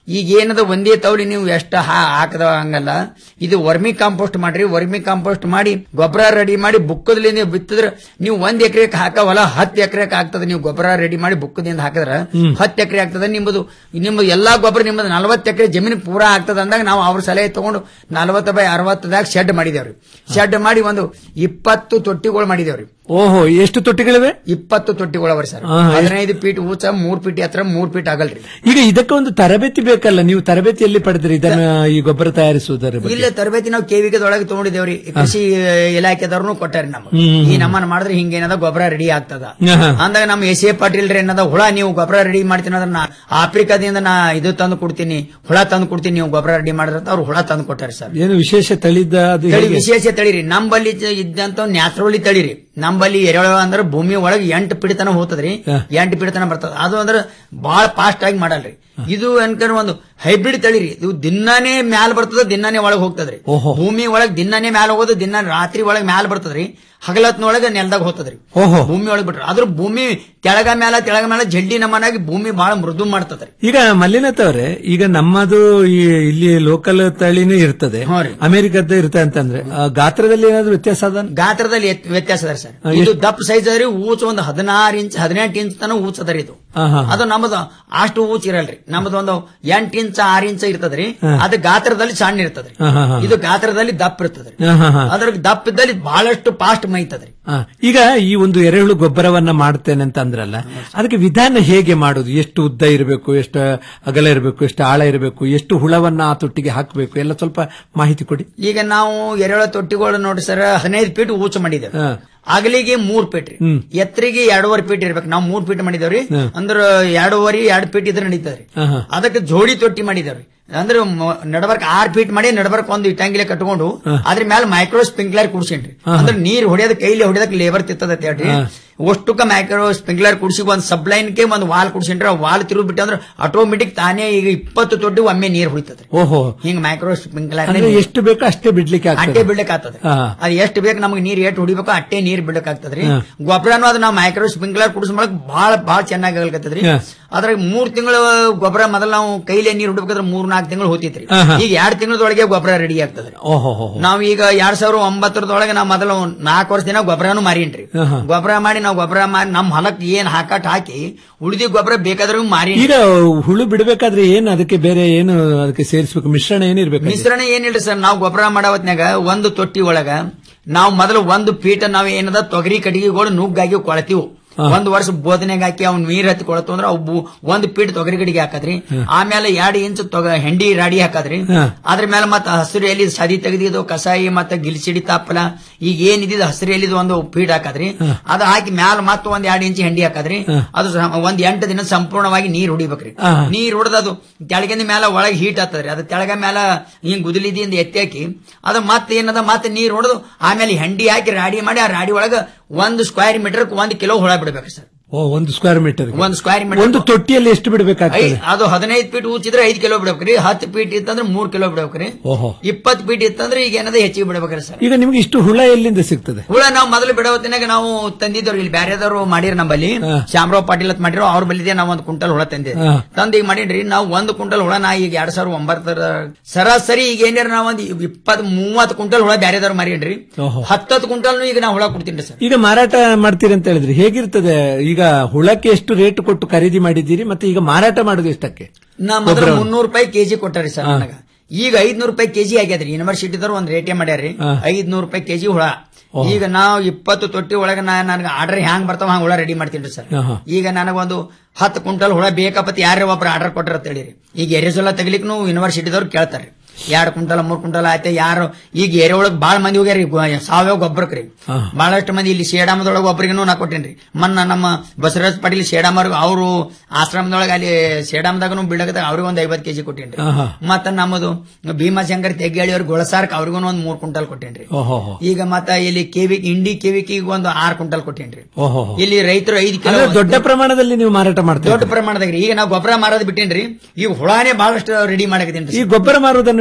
ಈಗ ಏನದ ಒಂದೇ ತವಲಿ ನೀವು ಎಷ್ಟ ಹಾಕದ ಹಂಗಲ್ಲ ಇದು ವರ್ಮಿ ಕಾಂಪೋಸ್ಟ್ ಮಾಡ್ರಿ ವರ್ಮಿ ಕಾಂಪೋಸ್ಟ್ ಮಾಡಿ ಗೊಬ್ಬರ ರೆಡಿ ಮಾಡಿ ಬುಕ್ಕದಲ್ಲಿ ನೀವು ಬಿತ್ತಿದ್ರ ನೀವು ಒಂದ್ ಎಕರೆಕ್ ಹಾಕ ಹೊಲ ಹತ್ತು ಎಕರೆಕ್ ಆಗ್ತದೆ ನೀವು ಗೊಬ್ಬರ ರೆಡಿ ಮಾಡಿ ಬುಕ್ಕದಿಂದ ಹಾಕಿದ್ರ ಹತ್ತು ಎಕರೆ ಆಗ್ತದೆ ನಿಮ್ಮದು ನಿಮ್ಮದು ಎಲ್ಲಾ ಗೊಬ್ಬರ ನಿಮ್ಮದು ನಲವತ್ತು ಎಕರೆ ಜಮೀನು ಪೂರಾ ಆಗ್ತದ ಅಂದಾಗ ನಾವು ಅವ್ರ ಸಲಹೆ ತಗೊಂಡು ನಲವತ್ತು ಬೈ ಅರವತ್ತದಾಗ ಶೆಡ್ ಮಾಡಿದೇವ್ರಿ ಶೆಡ್ ಮಾಡಿ ಒಂದು ಇಪ್ಪತ್ತು ತೊಟ್ಟಿಗಳು ಮಾಡಿದೇವ್ರಿ ಓಹೋ ಎಷ್ಟು ತೊಟ್ಟಿಗಳಿವೆ ಇಪ್ಪತ್ತು ತೊಟ್ಟಿಗಳು ಅವರಿ ಸರ್ ಹಾ, ಹದಿನೈದು ಫೀಟ್ ಊಚ ಮೂರ್ ಫೀಟ್ ಹತ್ರ ಮೂರ್ ಫೀಟ್ ಆಗಲ್ರಿ ಈಗ ಇದಕ್ಕೆ ಒಂದು ತರಬೇತಿ ಬೇಕಲ್ಲ ನೀವು ತರಬೇತಿಯಲ್ಲಿ ಪಡೆದ್ರಿ ಇದನ್ನ ಈ ಗೊಬ್ಬರ ತಯಾರಿಸುವುದರ ಬಗ್ಗೆ ಇಲ್ಲ ತರಬೇತಿ ನಾವು ಕೆವಿಕದೊಳಗೆ ತಗೊಂಡಿದ್ದೇವ್ರಿ ಕೃಷಿ ಇಲಾಖೆದವ್ರನು ಕೊಟ್ಟಾರಿ ನಮ್ಗೆ ಹ್ಮ್. ಈ ನಮ್ಮನ್ನ ಮಾಡಿದ್ರೆ ಹಿಂಗೇನದ ಗೊಬ್ಬರ ರೆಡಿ ಆಗ್ತದ ಆಹಾ. ಅಂದಾಗ ನಮ್ಮ ಎಸ್ ಎ ಪಾಟೀಲ್ ರೀ ಏನದ ಹುಳ ನೀವು ಗೊಬ್ಬರ ರೆಡಿ ಮಾಡ್ತೀನಿ ಅಂದ್ರೆ ನಾ ಆಫ್ರಿಕಾದಿಂದ ನಾ ಇದು ತಂದು ಕೊಡ್ತೀನಿ ಹುಳ ತಂದು ಕೊಡ್ತೀನಿ ನೀವು ಗೊಬ್ಬರ ರೆಡಿ ಮಾಡಿದ್ರೆ ಅಂತ ಅವ್ರು ಹುಳ ತಂದು ಕೊಟ್ಟಾರಿ ಸರ್ ಏನು ವಿಶೇಷ ತಳಿದ ಅದು ತಳಿ ಹೇಗೆ? ವಿಶೇಷ ತಳಿರಿ ನಂಬಲ್ಲಿ ಜ- ಇದ್ದಂತ ನ್ಯಾಚುರಲಿ ತಳಿರಿ ನಂಬಲ್ಲಿ ಎರೆಹುಳ ಅಂದ್ರೆ ಭೂಮಿ ಒಳಗೆ ಎಂಟು ಪಿಡಿತನ ಹೋಗ್ತದ್ರಿ ಎಂಟು ಪಿಡಿತನ ಬರ್ತದ ಅದು ಅಂದ್ರೆ ಬಹಳ ಫಾಸ್ಟ್ ಆಗಿ ಮಾಡಲ್ರಿ ಇದು ಅನ್ಕೊಂಡ್ ಒಂದು ಹೈಬ್ರಿಡ್ ತಳಿರಿ ಇದು ದಿನಾನೇ ಮ್ಯಾಲ ಬರ್ತದ ದಿನಾನೇ ಒಳಗೆ ಹೋಗ್ತದ್ರಿ ಭೂಮಿ ಒಳಗ್ ದಿನಾನೇ ಮ್ಯಾಲ ಹೋಗೋದು ದಿನ ರಾತ್ರಿ ಒಳಗ್ ಮ್ಯಾಲ ಬರ್ತದ್ರಿ ಹಗಲತ್ನೊಳಗ ನೆಲದಾಗ ಹೋಗ್ತದ್ರಿ ಓಹೋ ಭೂಮಿ ಒಳಗ್ ಬಿಟ್ರ ಅದ್ರ ಭೂಮಿ ಕೆಳಗ ಮ್ಯಾಲ ತೆಳಗ ಮ್ಯಾಲ ಜಲ್ಡಿ ನಮನಾಗಿ ಭೂಮಿ ಬಹಳ ಮೃದು ಮಾಡ್ತದ್ರಿ ಈಗ ಮಲ್ಲಿನಾಥ್ ಅವರೇ ಈಗ ನಮ್ಮದು ಈ ಇಲ್ಲಿ ಲೋಕಲ್ ತಳಿನೂ ಇರ್ತದೆ ಅಮೆರಿಕದ್ದು ಇರುತ್ತೆ ಅಂತಂದ್ರೆ ಆ, ಗಾತ್ರದಲ್ಲಿ ಏನಾದ್ರು ವ್ಯತ್ಯಾಸ ಅದ ಗಾತ್ರದಲ್ಲಿ ಎತ್- ವ್ಯತ್ಯಾಸ ಅದ ಸರ್ ಹಾ, ಇದು ಎಷ್ಟು? ದಪ್ಪ ಸೈಜ್ ಅದ್ರಿ ಊಚ ಒಂದು ಹದಿನಾರು ಇಂಚ್ ಹದಿನೆಂಟು ಇಂಚ್ ತನ ಊಚ ಅದರಿ ಇದು ಆಹಾ. ಅದು ನಮ್ಮದು ಅಷ್ಟು ಊಚ ಇರಲ್ರಿ ನಮ್ಮದು ಒಂದು ಎಂಟು ಇಂಚ್ ಆರು ಇಂಚ್ ಇರ್ತದ್ರಿ ಹಾ. ಅದು ಗಾತ್ರದಲ್ಲಿ ಸಣ್ಣ ಇರ್ತದ್ರಿ ಆಹಾ, ಹಾ. ಇದು ಗಾತ್ರದಲ್ಲಿ ದಪ್ಪ ಇರ್ತದ್ರಿ ಆಹಾ, ಹಾ. ಅದ್ರ ದಪ್ಪ ಇದ್ದಲ್ಲಿ ಬಹಳಷ್ಟು ಫಾಸ್ಟ್ ಮೈತದ್ರಿ ಆ, ಈಗ ಈ ಒಂದು ಎರೆಹುಳು ಗೊಬ್ಬರವನ್ನ ಮಾಡ್ತೇನೆ ಅಂತ ಅಂದ್ರಲ್ಲ ಅದಕ್ಕೆ ವಿಧಾನ ಹೇಗೆ ಮಾಡುದು ಎಷ್ಟು ಉದ್ದ ಇರಬೇಕು ಎಷ್ಟು ಅಗಲ ಇರಬೇಕು ಎಷ್ಟು ಆಳ ಇರಬೇಕು ಎಷ್ಟು ಹುಳವನ್ನ ಆ ತೊಟ್ಟಿಗೆ ಹಾಕಬೇಕು ಎಲ್ಲ ಸ್ವಲ್ಪ ಮಾಹಿತಿ ಕೊಡಿ ಈಗ ನಾವು ಎರೆಹುಳ ತೊಟ್ಟಿಗಳು ನೋಡಿ ಸರ್ ಹದಿನೈದು ಫೀಟ್ ಊಚ ಮಾಡಿದ್ದೇವೆ ಹಾ. ಅಗಲಿಗೆ ಮೂರ್ ಫೀಟ್ ರೀ ಹ್ಮ್. ಎತ್ತರಿಗೆ ಎರಡೂವರೆ ಫೀಟ್ ಇರ್ಬೇಕು ನಾವು ಮೂರ್ ಫೀಟ್ ಮಾಡಿದೇವ್ರಿ ಹಾ. ಅಂದ್ರ ಎರಡೂವರೆ ಎರಡು ಫೀಟ್ ಇದ್ರೆ ನಡೀತದ್ರಿ ಆಹಾ. ಅದಕ್ಕೆ ಜೋಡಿ ತೊಟ್ಟಿ ಮಾಡಿದೇವ್ರಿ ಅಂದ್ರೆ ಮ- ನಡಬರ್ಕ್ ಆರ್ ಫೀಟ್ ಮಾಡಿ ನಡಬರ್ಕ್ ಒಂದು ಇಟ್ಟಂಗಿಲೆ ಕಟ್ಕೊಂಡು ಅದ್ರ ಮೇಲೆ ಮೈಕ್ರೋ ಸ್ಪ್ರಿಂಕ್ಲರ್ ಕುಡ್ಸೇನ್ರಿ ಆಹಾ. ಅಂದ್ರೆ ನೀರ್ ಹೊಡೆಯೋದ್ ಕೈಲಿ ಹೊಡೆಯೋದಕ್ ಲೇಬರ್ ತಿತ್ತದ ಹೇಳ್ರಿ ಹಾ. ಅಷ್ಟಕ್ಕ ಮೈಕ್ರೋ ಸ್ಪ್ರಿಂಕ್ಲರ್ ಕುಡ್ಸಿ ಒಂದ್ ಸಬ್ ಲೈನ್ಗೆ ಒಂದ್ ವಾಲ್ ಕುಡ್ಸೇನ್ರಿ ಆ ವಾಲ್ ತಿರುಗಿ ಬಿಟ್ಟು ಅಂದ್ರೆ ಆಟೋಮೆಟಿಕ್ ತಾನೇ ಈಗ ಇಪ್ಪತ್ತು ತೊಟ್ಟಿ ಒಮ್ಮೆ ನೀರ್ ಹೊಡಿತದ್ರಿ ಓಹೋ ಹಿಂಗ್ ಮೈಕ್ರೋ ಸ್ಪ್ರಿಂಕ್ಲರ್ ಅಂದ್ರೆ ಎಷ್ಟು ಬೇಕೋ ಅಷ್ಟೇ ಬಿಡ್ಲಿಕ್ಕೆ ಅಟ್ಟೆ ಆಗ್ತದೆ ಬಿಡ್ಲಿಕ್ಕೆ ಆಗ್ತದೆ ಹಾ. ಅದ್ ಎಷ್ಟು ಬೇಕು ನಮ್ಗೆ ನೀರ್ ಎಷ್ಟು ಹೊಡಿಬೇಕು ಅಟ್ಟೆ ನೀರ್ ಬಿಡಕ್ ಆಗ್ತದ್ರಿ ಹಾ. ಗೊಬ್ಬರನು ಅದು ನಾವು ಮೈಕ್ರೋ ಸ್ಪ್ರಿಂಕ್ಲರ್ ಕುಡಿಸ್ ಮಾಡಕ್ ಬಹಳ ಬಹಳ ಚೆನ್ನಾಗಿ ಆಗಲ್ಕತ್ತದ್ರಿ ಹಾ. ಅದ್ರಾಗ ಮೂರ್ ತಿಂಗಳು ಗೊಬ್ಬರ ಮೊದಲ ನಾವು ಕೈಲೇ ನೀರ್ ಹುಡ್ಬೇಕಾದ್ರೆ ಮೂರ್ ನಾಲ್ಕು ತಿಂಗಳು ಹೋತಿತ್ರಿ ಆಹಾ. ಈಗ ಎರಡ್ ತಿಂಗಳದೊಳಗೆ ಗೊಬ್ಬರ ರೆಡಿ ಆಗ್ತದ್ರಿ ಓಹೋ ಹೋ ನಾವ್ ಈಗ ಎರಡ್ ಸಾವಿರ ಒಂಬತ್ತರದೊಳಗೆ ನಾವು ಮೊದಲು ನಾಲ್ಕು ವರ್ಷ ದಿನ ಗೊಬ್ಬರನು ಮಾರೀನ್ರಿ ಆಹಾ. ಗೊಬ್ಬರ ಮಾಡಿ ನಾವು ಗೊಬ್ಬರ ಮಾಡಿ ನಮ್ ಹೊಲಕ್ ಏನ್ ಹಾಕಟ್ ಹಾಕಿ ಉಳಿದಿ ಗೊಬ್ಬರ ಬೇಕಾದ್ರೂ ಮಾರಿ ಈಗ ಹುಳು ಬಿಡಬೇಕಾದ್ರೆ ಏನು ಅದಕ್ಕೆ ಬೇರೆ ಏನು ಅದಕ್ಕೆ ಸೇರಿಸಬೇಕು ಮಿಶ್ರಣ ಏನಿರ್ಬೇಕು ಮಿಶ್ರಣ ಏನಿಲ್ರಿ ಸರ್ ನಾವು ಗೊಬ್ಬರ ಮಾಡೋ ಹೊತ್ನ್ಯಾಗ ಒಂದು ತೊಟ್ಟಿ ಒಳಗ ನಾವು ಮೊದಲು ಒಂದು ಪೀಠ ನಾವ್ ಏನದ ತೊಗರಿ ಕಟ್ಟಿಗೆಗಳು ನುಗ್ಗಾಗಿ ಕೊಳತೀವು ಒಂದ್ ವರ್ಷ ಬೋಧನೆಗೆ ಹಾಕಿ ಅವ್ನ್ ನೀರ್ ಹತ್ತಿ ಕೊಳತು ಅಂದ್ರೆ ಅವು ಬು- ಒಂದ್ ಪೀಠ ತೊಗರಿ ಕಟ್ಟಿಗೆ ಹಾಕದ್ರಿ ಆಮೇಲೆ ಎರಡು ಇಂಚ್ ತೊಗ ಹೆಂಡಿ ರಾಡಿ ಹಾಕದ್ರಿ ಹಾ. ಅದ್ರ ಮೇಲೆ ಮತ್ತ ಹಸಿರು ಎಲ್ಲಿ ಸದಿ ತೆಗೆದಿದ್ದು ಕಸಾಯಿ ಮತ್ತ ಗಿಲ್ಸಿಡಿ ತಾಪಲ ಈಗ ಏನಿದ್ ಹಸಿರು ಎಲ್ಲಿದ್ ಒಂದು ಫೀಡ್ ಹಾಕದ್ರಿ ಅದ ಹಾಕಿ ಮ್ಯಾಲ ಮತ್ತ ಒಂದ್ ಎರಡ್ ಇಂಚ್ ಹೆಂಡಿ ಹಾಕದ್ರಿ ಅದು ಸ- ಒಂದ್ ಎಂಟು ದಿನ ಸಂಪೂರ್ಣವಾಗಿ ನೀರ್ ಹೊಡಿಬೇಕ್ರಿ ಹಾ. ನೀರ್ ಹೊಡೆದ ಅದು ತೆಳಗಿನ ಮೇಲೆ ಒಳಗೆ ಹೀಟ್ ಆಗ್ತದ್ರಿ ಅದು ತೆಳಗ ಮೇಲೆ ಹಿಂಗ್ ಗುದಲಿದಿಂದ ಎತ್ತಿ ಹಾಕಿ ಅದು ಮತ್ತೆ ಏನದ ಮತ್ತೆ ನೀರ್ ಹೊಡೆದು ಆಮೇಲೆ ಹೆಂಡಿ ಹಾಕಿ ರಾಡಿ ಮಾಡಿ ಆ ರಾಡಿ ಒಳಗ ಒಂದು ಸ್ಕ್ವೇರ್ ಮೀಟರ್ ಒಂದ್ ಕಿಲೋ ಹುಳ ಬಿಡ್ಬೇಕ್ರಿ ಸರ್ ಓ ಒಂದು ಸ್ಕ್ವೇರ್ ಮೀಟರ್ ಒಂದ್ ಸ್ಕ್ವೇರ್ ಮೀಟರ್ ಒಂದು ತೊಟ್ಟಿಯಲ್ಲಿ ಎಷ್ಟು ಬಿಡಬೇಕಾಗ್ತದೆ ಅದು ಹದಿನೈದು ಫೀಟ್ ಉಚ್ಚಿದ್ರೆ ಐದ್ ಕಿಲೋ ಬಿಡ್ಬೇಕ್ರಿ ಹತ್ತು ಫೀಟ್ ಇತ್ತಂದ್ರೆ ಮೂರ್ ಕಿಲೋ ಬಿಡ್ಬೇಕ್ರಿ ಓಹೋ ಇಪ್ಪತ್ತು ಫೀಟ್ ಇತ್ತಂದ್ರೆ ಈಗ ಏನದ ಹೆಚ್ಚಿಗೆ ಬಿಡ್ಬೇಕ್ರಿ ಸರ್ ಈಗ ನಿಮ್ಗೆ ಇಷ್ಟು ಹುಳ ಎಲ್ಲಿಂದ ಸಿಗ್ತದೆ ಹುಳ ನಾವು ಮೊದಲು ಬಿಡೋ ಹೊತ್ತಿನಾಗ ನಾವು ತಂದಿದ್ದವ್ರು ಇಲ್ಲಿ ಬ್ಯಾರೆದವರು ಮಾಡಿರ ನಮ್ಮಲ್ಲಿ ಶಾಮರಾವ್ ಪಾಟೀಲ್ ಅಂತ ಮಾಡಿರೋ ಅವ್ರ ಬಲ್ಲಿದೆ ನಾವು ಒಂದು ಕುಂಟಲ್ ಹುಳ ತಂದಿದ್ದೆ ಹಾ. ತಂದು ಈಗ ಮಾಡಿನ್ರಿ ನಾವು ಒಂದು ಕುಂಟಲ್ ಹುಳ ನಾ ಈಗ ಎರಡ್ ಸಾವಿರದ ಒಂಬತ್ತರ ಸರಾಸರಿ ಈಗ ಏನಾರ ನಾವು ಒಂದು ಇಪ್ಪತ್ ಮೂವತ್ತು ಕುಂಟಲ್ ಹುಳ ಬ್ಯಾರೆದವ್ರು ಮಾರಿನ್ರಿ ಓಹೋ ಹತ್ತತ್ತು ಕುಂಟಲ್ ಈಗ ನಾವು ಹುಳ ಕೊಡ್ತೀನಿ ಸರ್ ಈಗ ಮಾರಾಟ ಮಾಡ್ತೀರಿ ಅಂತ ಹೇಳಿದ್ರಿ ಹೇಗಿರ್ತದೆ ಈಗ ಹುಳಕ್ಕೆ ಎಷ್ಟು ರೇಟ್ ಕೊಟ್ಟು ಖರೀದಿ ಮಾಡಿದ್ದೀರಿ ಮತ್ತೆ ಈಗ ಮಾರಾಟ ಮಾಡುದು ಎಷ್ಟಕ್ಕೆ ನಾ ಮೊದಲು ಗೊಬ್ಬರವನ್ನು? ಮುನ್ನೂರು ರೂಪಾಯಿ ಕೆಜಿ ಕೊಟ್ಟಾರಿ ಸರ್ ಹಾ. ನನಗ ಈಗ ಐದ್ನೂರು ರೂಪಾಯಿ ಕೆಜಿ ಆಗ್ಯದ್ರಿ ಯೂನಿವರ್ಸಿಟಿದವ್ರು ಒಂದ್ ರೇಟೇ ಮಾಡ್ಯಾರಿ ಹಾ. ಐದ್ನೂರು ರೂಪಾಯಿ ಕೆಜಿ ಹುಳ ಈಗ ನಾವು ಇಪ್ಪತ್ತು ತೊಟ್ಟಿ ಒಳಗ ನಾ ನನಗೆ ಆರ್ಡರ್ ಹ್ಯಾಂಗ್ ಬರ್ತಾವ ಹಂಗ ಹುಳ ರೆಡಿ ಮಾಡ್ತೀನಿ ಸರ್ ಆಹಾ. ಈಗ ನನಗೊಂದು ಹತ್ತು ಕ್ವಿಂಟಲ್ ಹುಳ ಬೇಕಪ್ಪತ್ ಯಾರೇ ಒಬ್ರು ಆರ್ಡರ್ ಕೊಟ್ರ ಅಂತ ಹೇಳಿರಿ ಈಗ ಎರೆಸೊಲ ತೆಗಿಲಿಕ್ನು ಯೂನಿವರ್ಸಿಟಿದವ್ರು ಕೇಳ್ತಾರೆ ಎರಡ್ ಕುಂಟಲ್ ಮೂರ್ ಕುಂಟಲ್ ಆಯ್ತು ಯಾರು ಈಗ ಎರೆ ಒಳಗ್ ಬಾಳ ಮಂದಿ ಹೋಗ್ಯಾರಿ ಗೊ- ಸಾವಯವ ಗೊಬ್ಬರಕ್ರಿ ಆಹಾ. ಬಹಳಷ್ಟು ಮಂದಿ ಇಲ್ಲಿ ಶೇಡಾಮದೊಳಗೆ ಒಬ್ಬರಿಗೂ ನಾ ಕೊಟ್ಟೇನ್ರಿ ಮೊನ್ನ ನಮ್ಮ ಬಸವರಾಜ್ ಪಾಟೀಲ್ ಶೇಡಾಮರ್ ಅವರು ಆಶ್ರಮದೊಳಗೆ ಅಲ್ಲಿ ಶೇಡಾಮದಾಗನು ಬಿಡಕದ ಅವ್ರಿಗೆ ಒಂದ್ ಐವತ್ ಕೆಜಿ ಕೊಟ್ಟೇನ್ರಿ ಆಹಾ. ಮತ್ತ ನಮ್ಮದು ಭೀಮಾಶಂಕರ್ ತೆಗ್ಗಾಳಿ ಅವ್ರ ಗೊಳಸಾರ್ಕ್ ಅವ್ರಿಗೂ ಒಂದ್ ಮೂರ್ ಕುಂಟಲ್ ಕೊಟ್ಟೇನ್ರಿ ಓಹೋ ಈಗ ಮತ್ತ ಇಲ್ಲಿ ಕೆವಿ ಇಂಡಿ ಕೆವಿಕಿ ಒಂದು ಆರ್ ಕುಂಟಲ್ ಕೊಟ್ಟೇನ್ರಿ ಓಹೋ ಇಲ್ಲಿ ರೈತರು ಐದು ಕಿಲೋ ಅಂದ್ರೆ ದೊಡ್ಡ ಪ್ರಮಾಣದಲ್ಲಿ ನೀವು ಮಾರಾಟ ಮಾಡ್ತೀರಿ ದೊಡ್ಡ ಪ್ರಮಾಣದಾಗ ಈಗ ನಾವು ಗೊಬ್ಬರ ಮಾರೋದ್ ಬಿಟ್ಟೇನ್ರಿ ಈಗ ಹುಳಾನೇ ಬಹಳಷ್ಟು ರೆಡಿ ಮಾಡಕತ್ತೀನಿ ಈ ಗೊಬ್ಬರ ಮಾರುವುದನ್ನು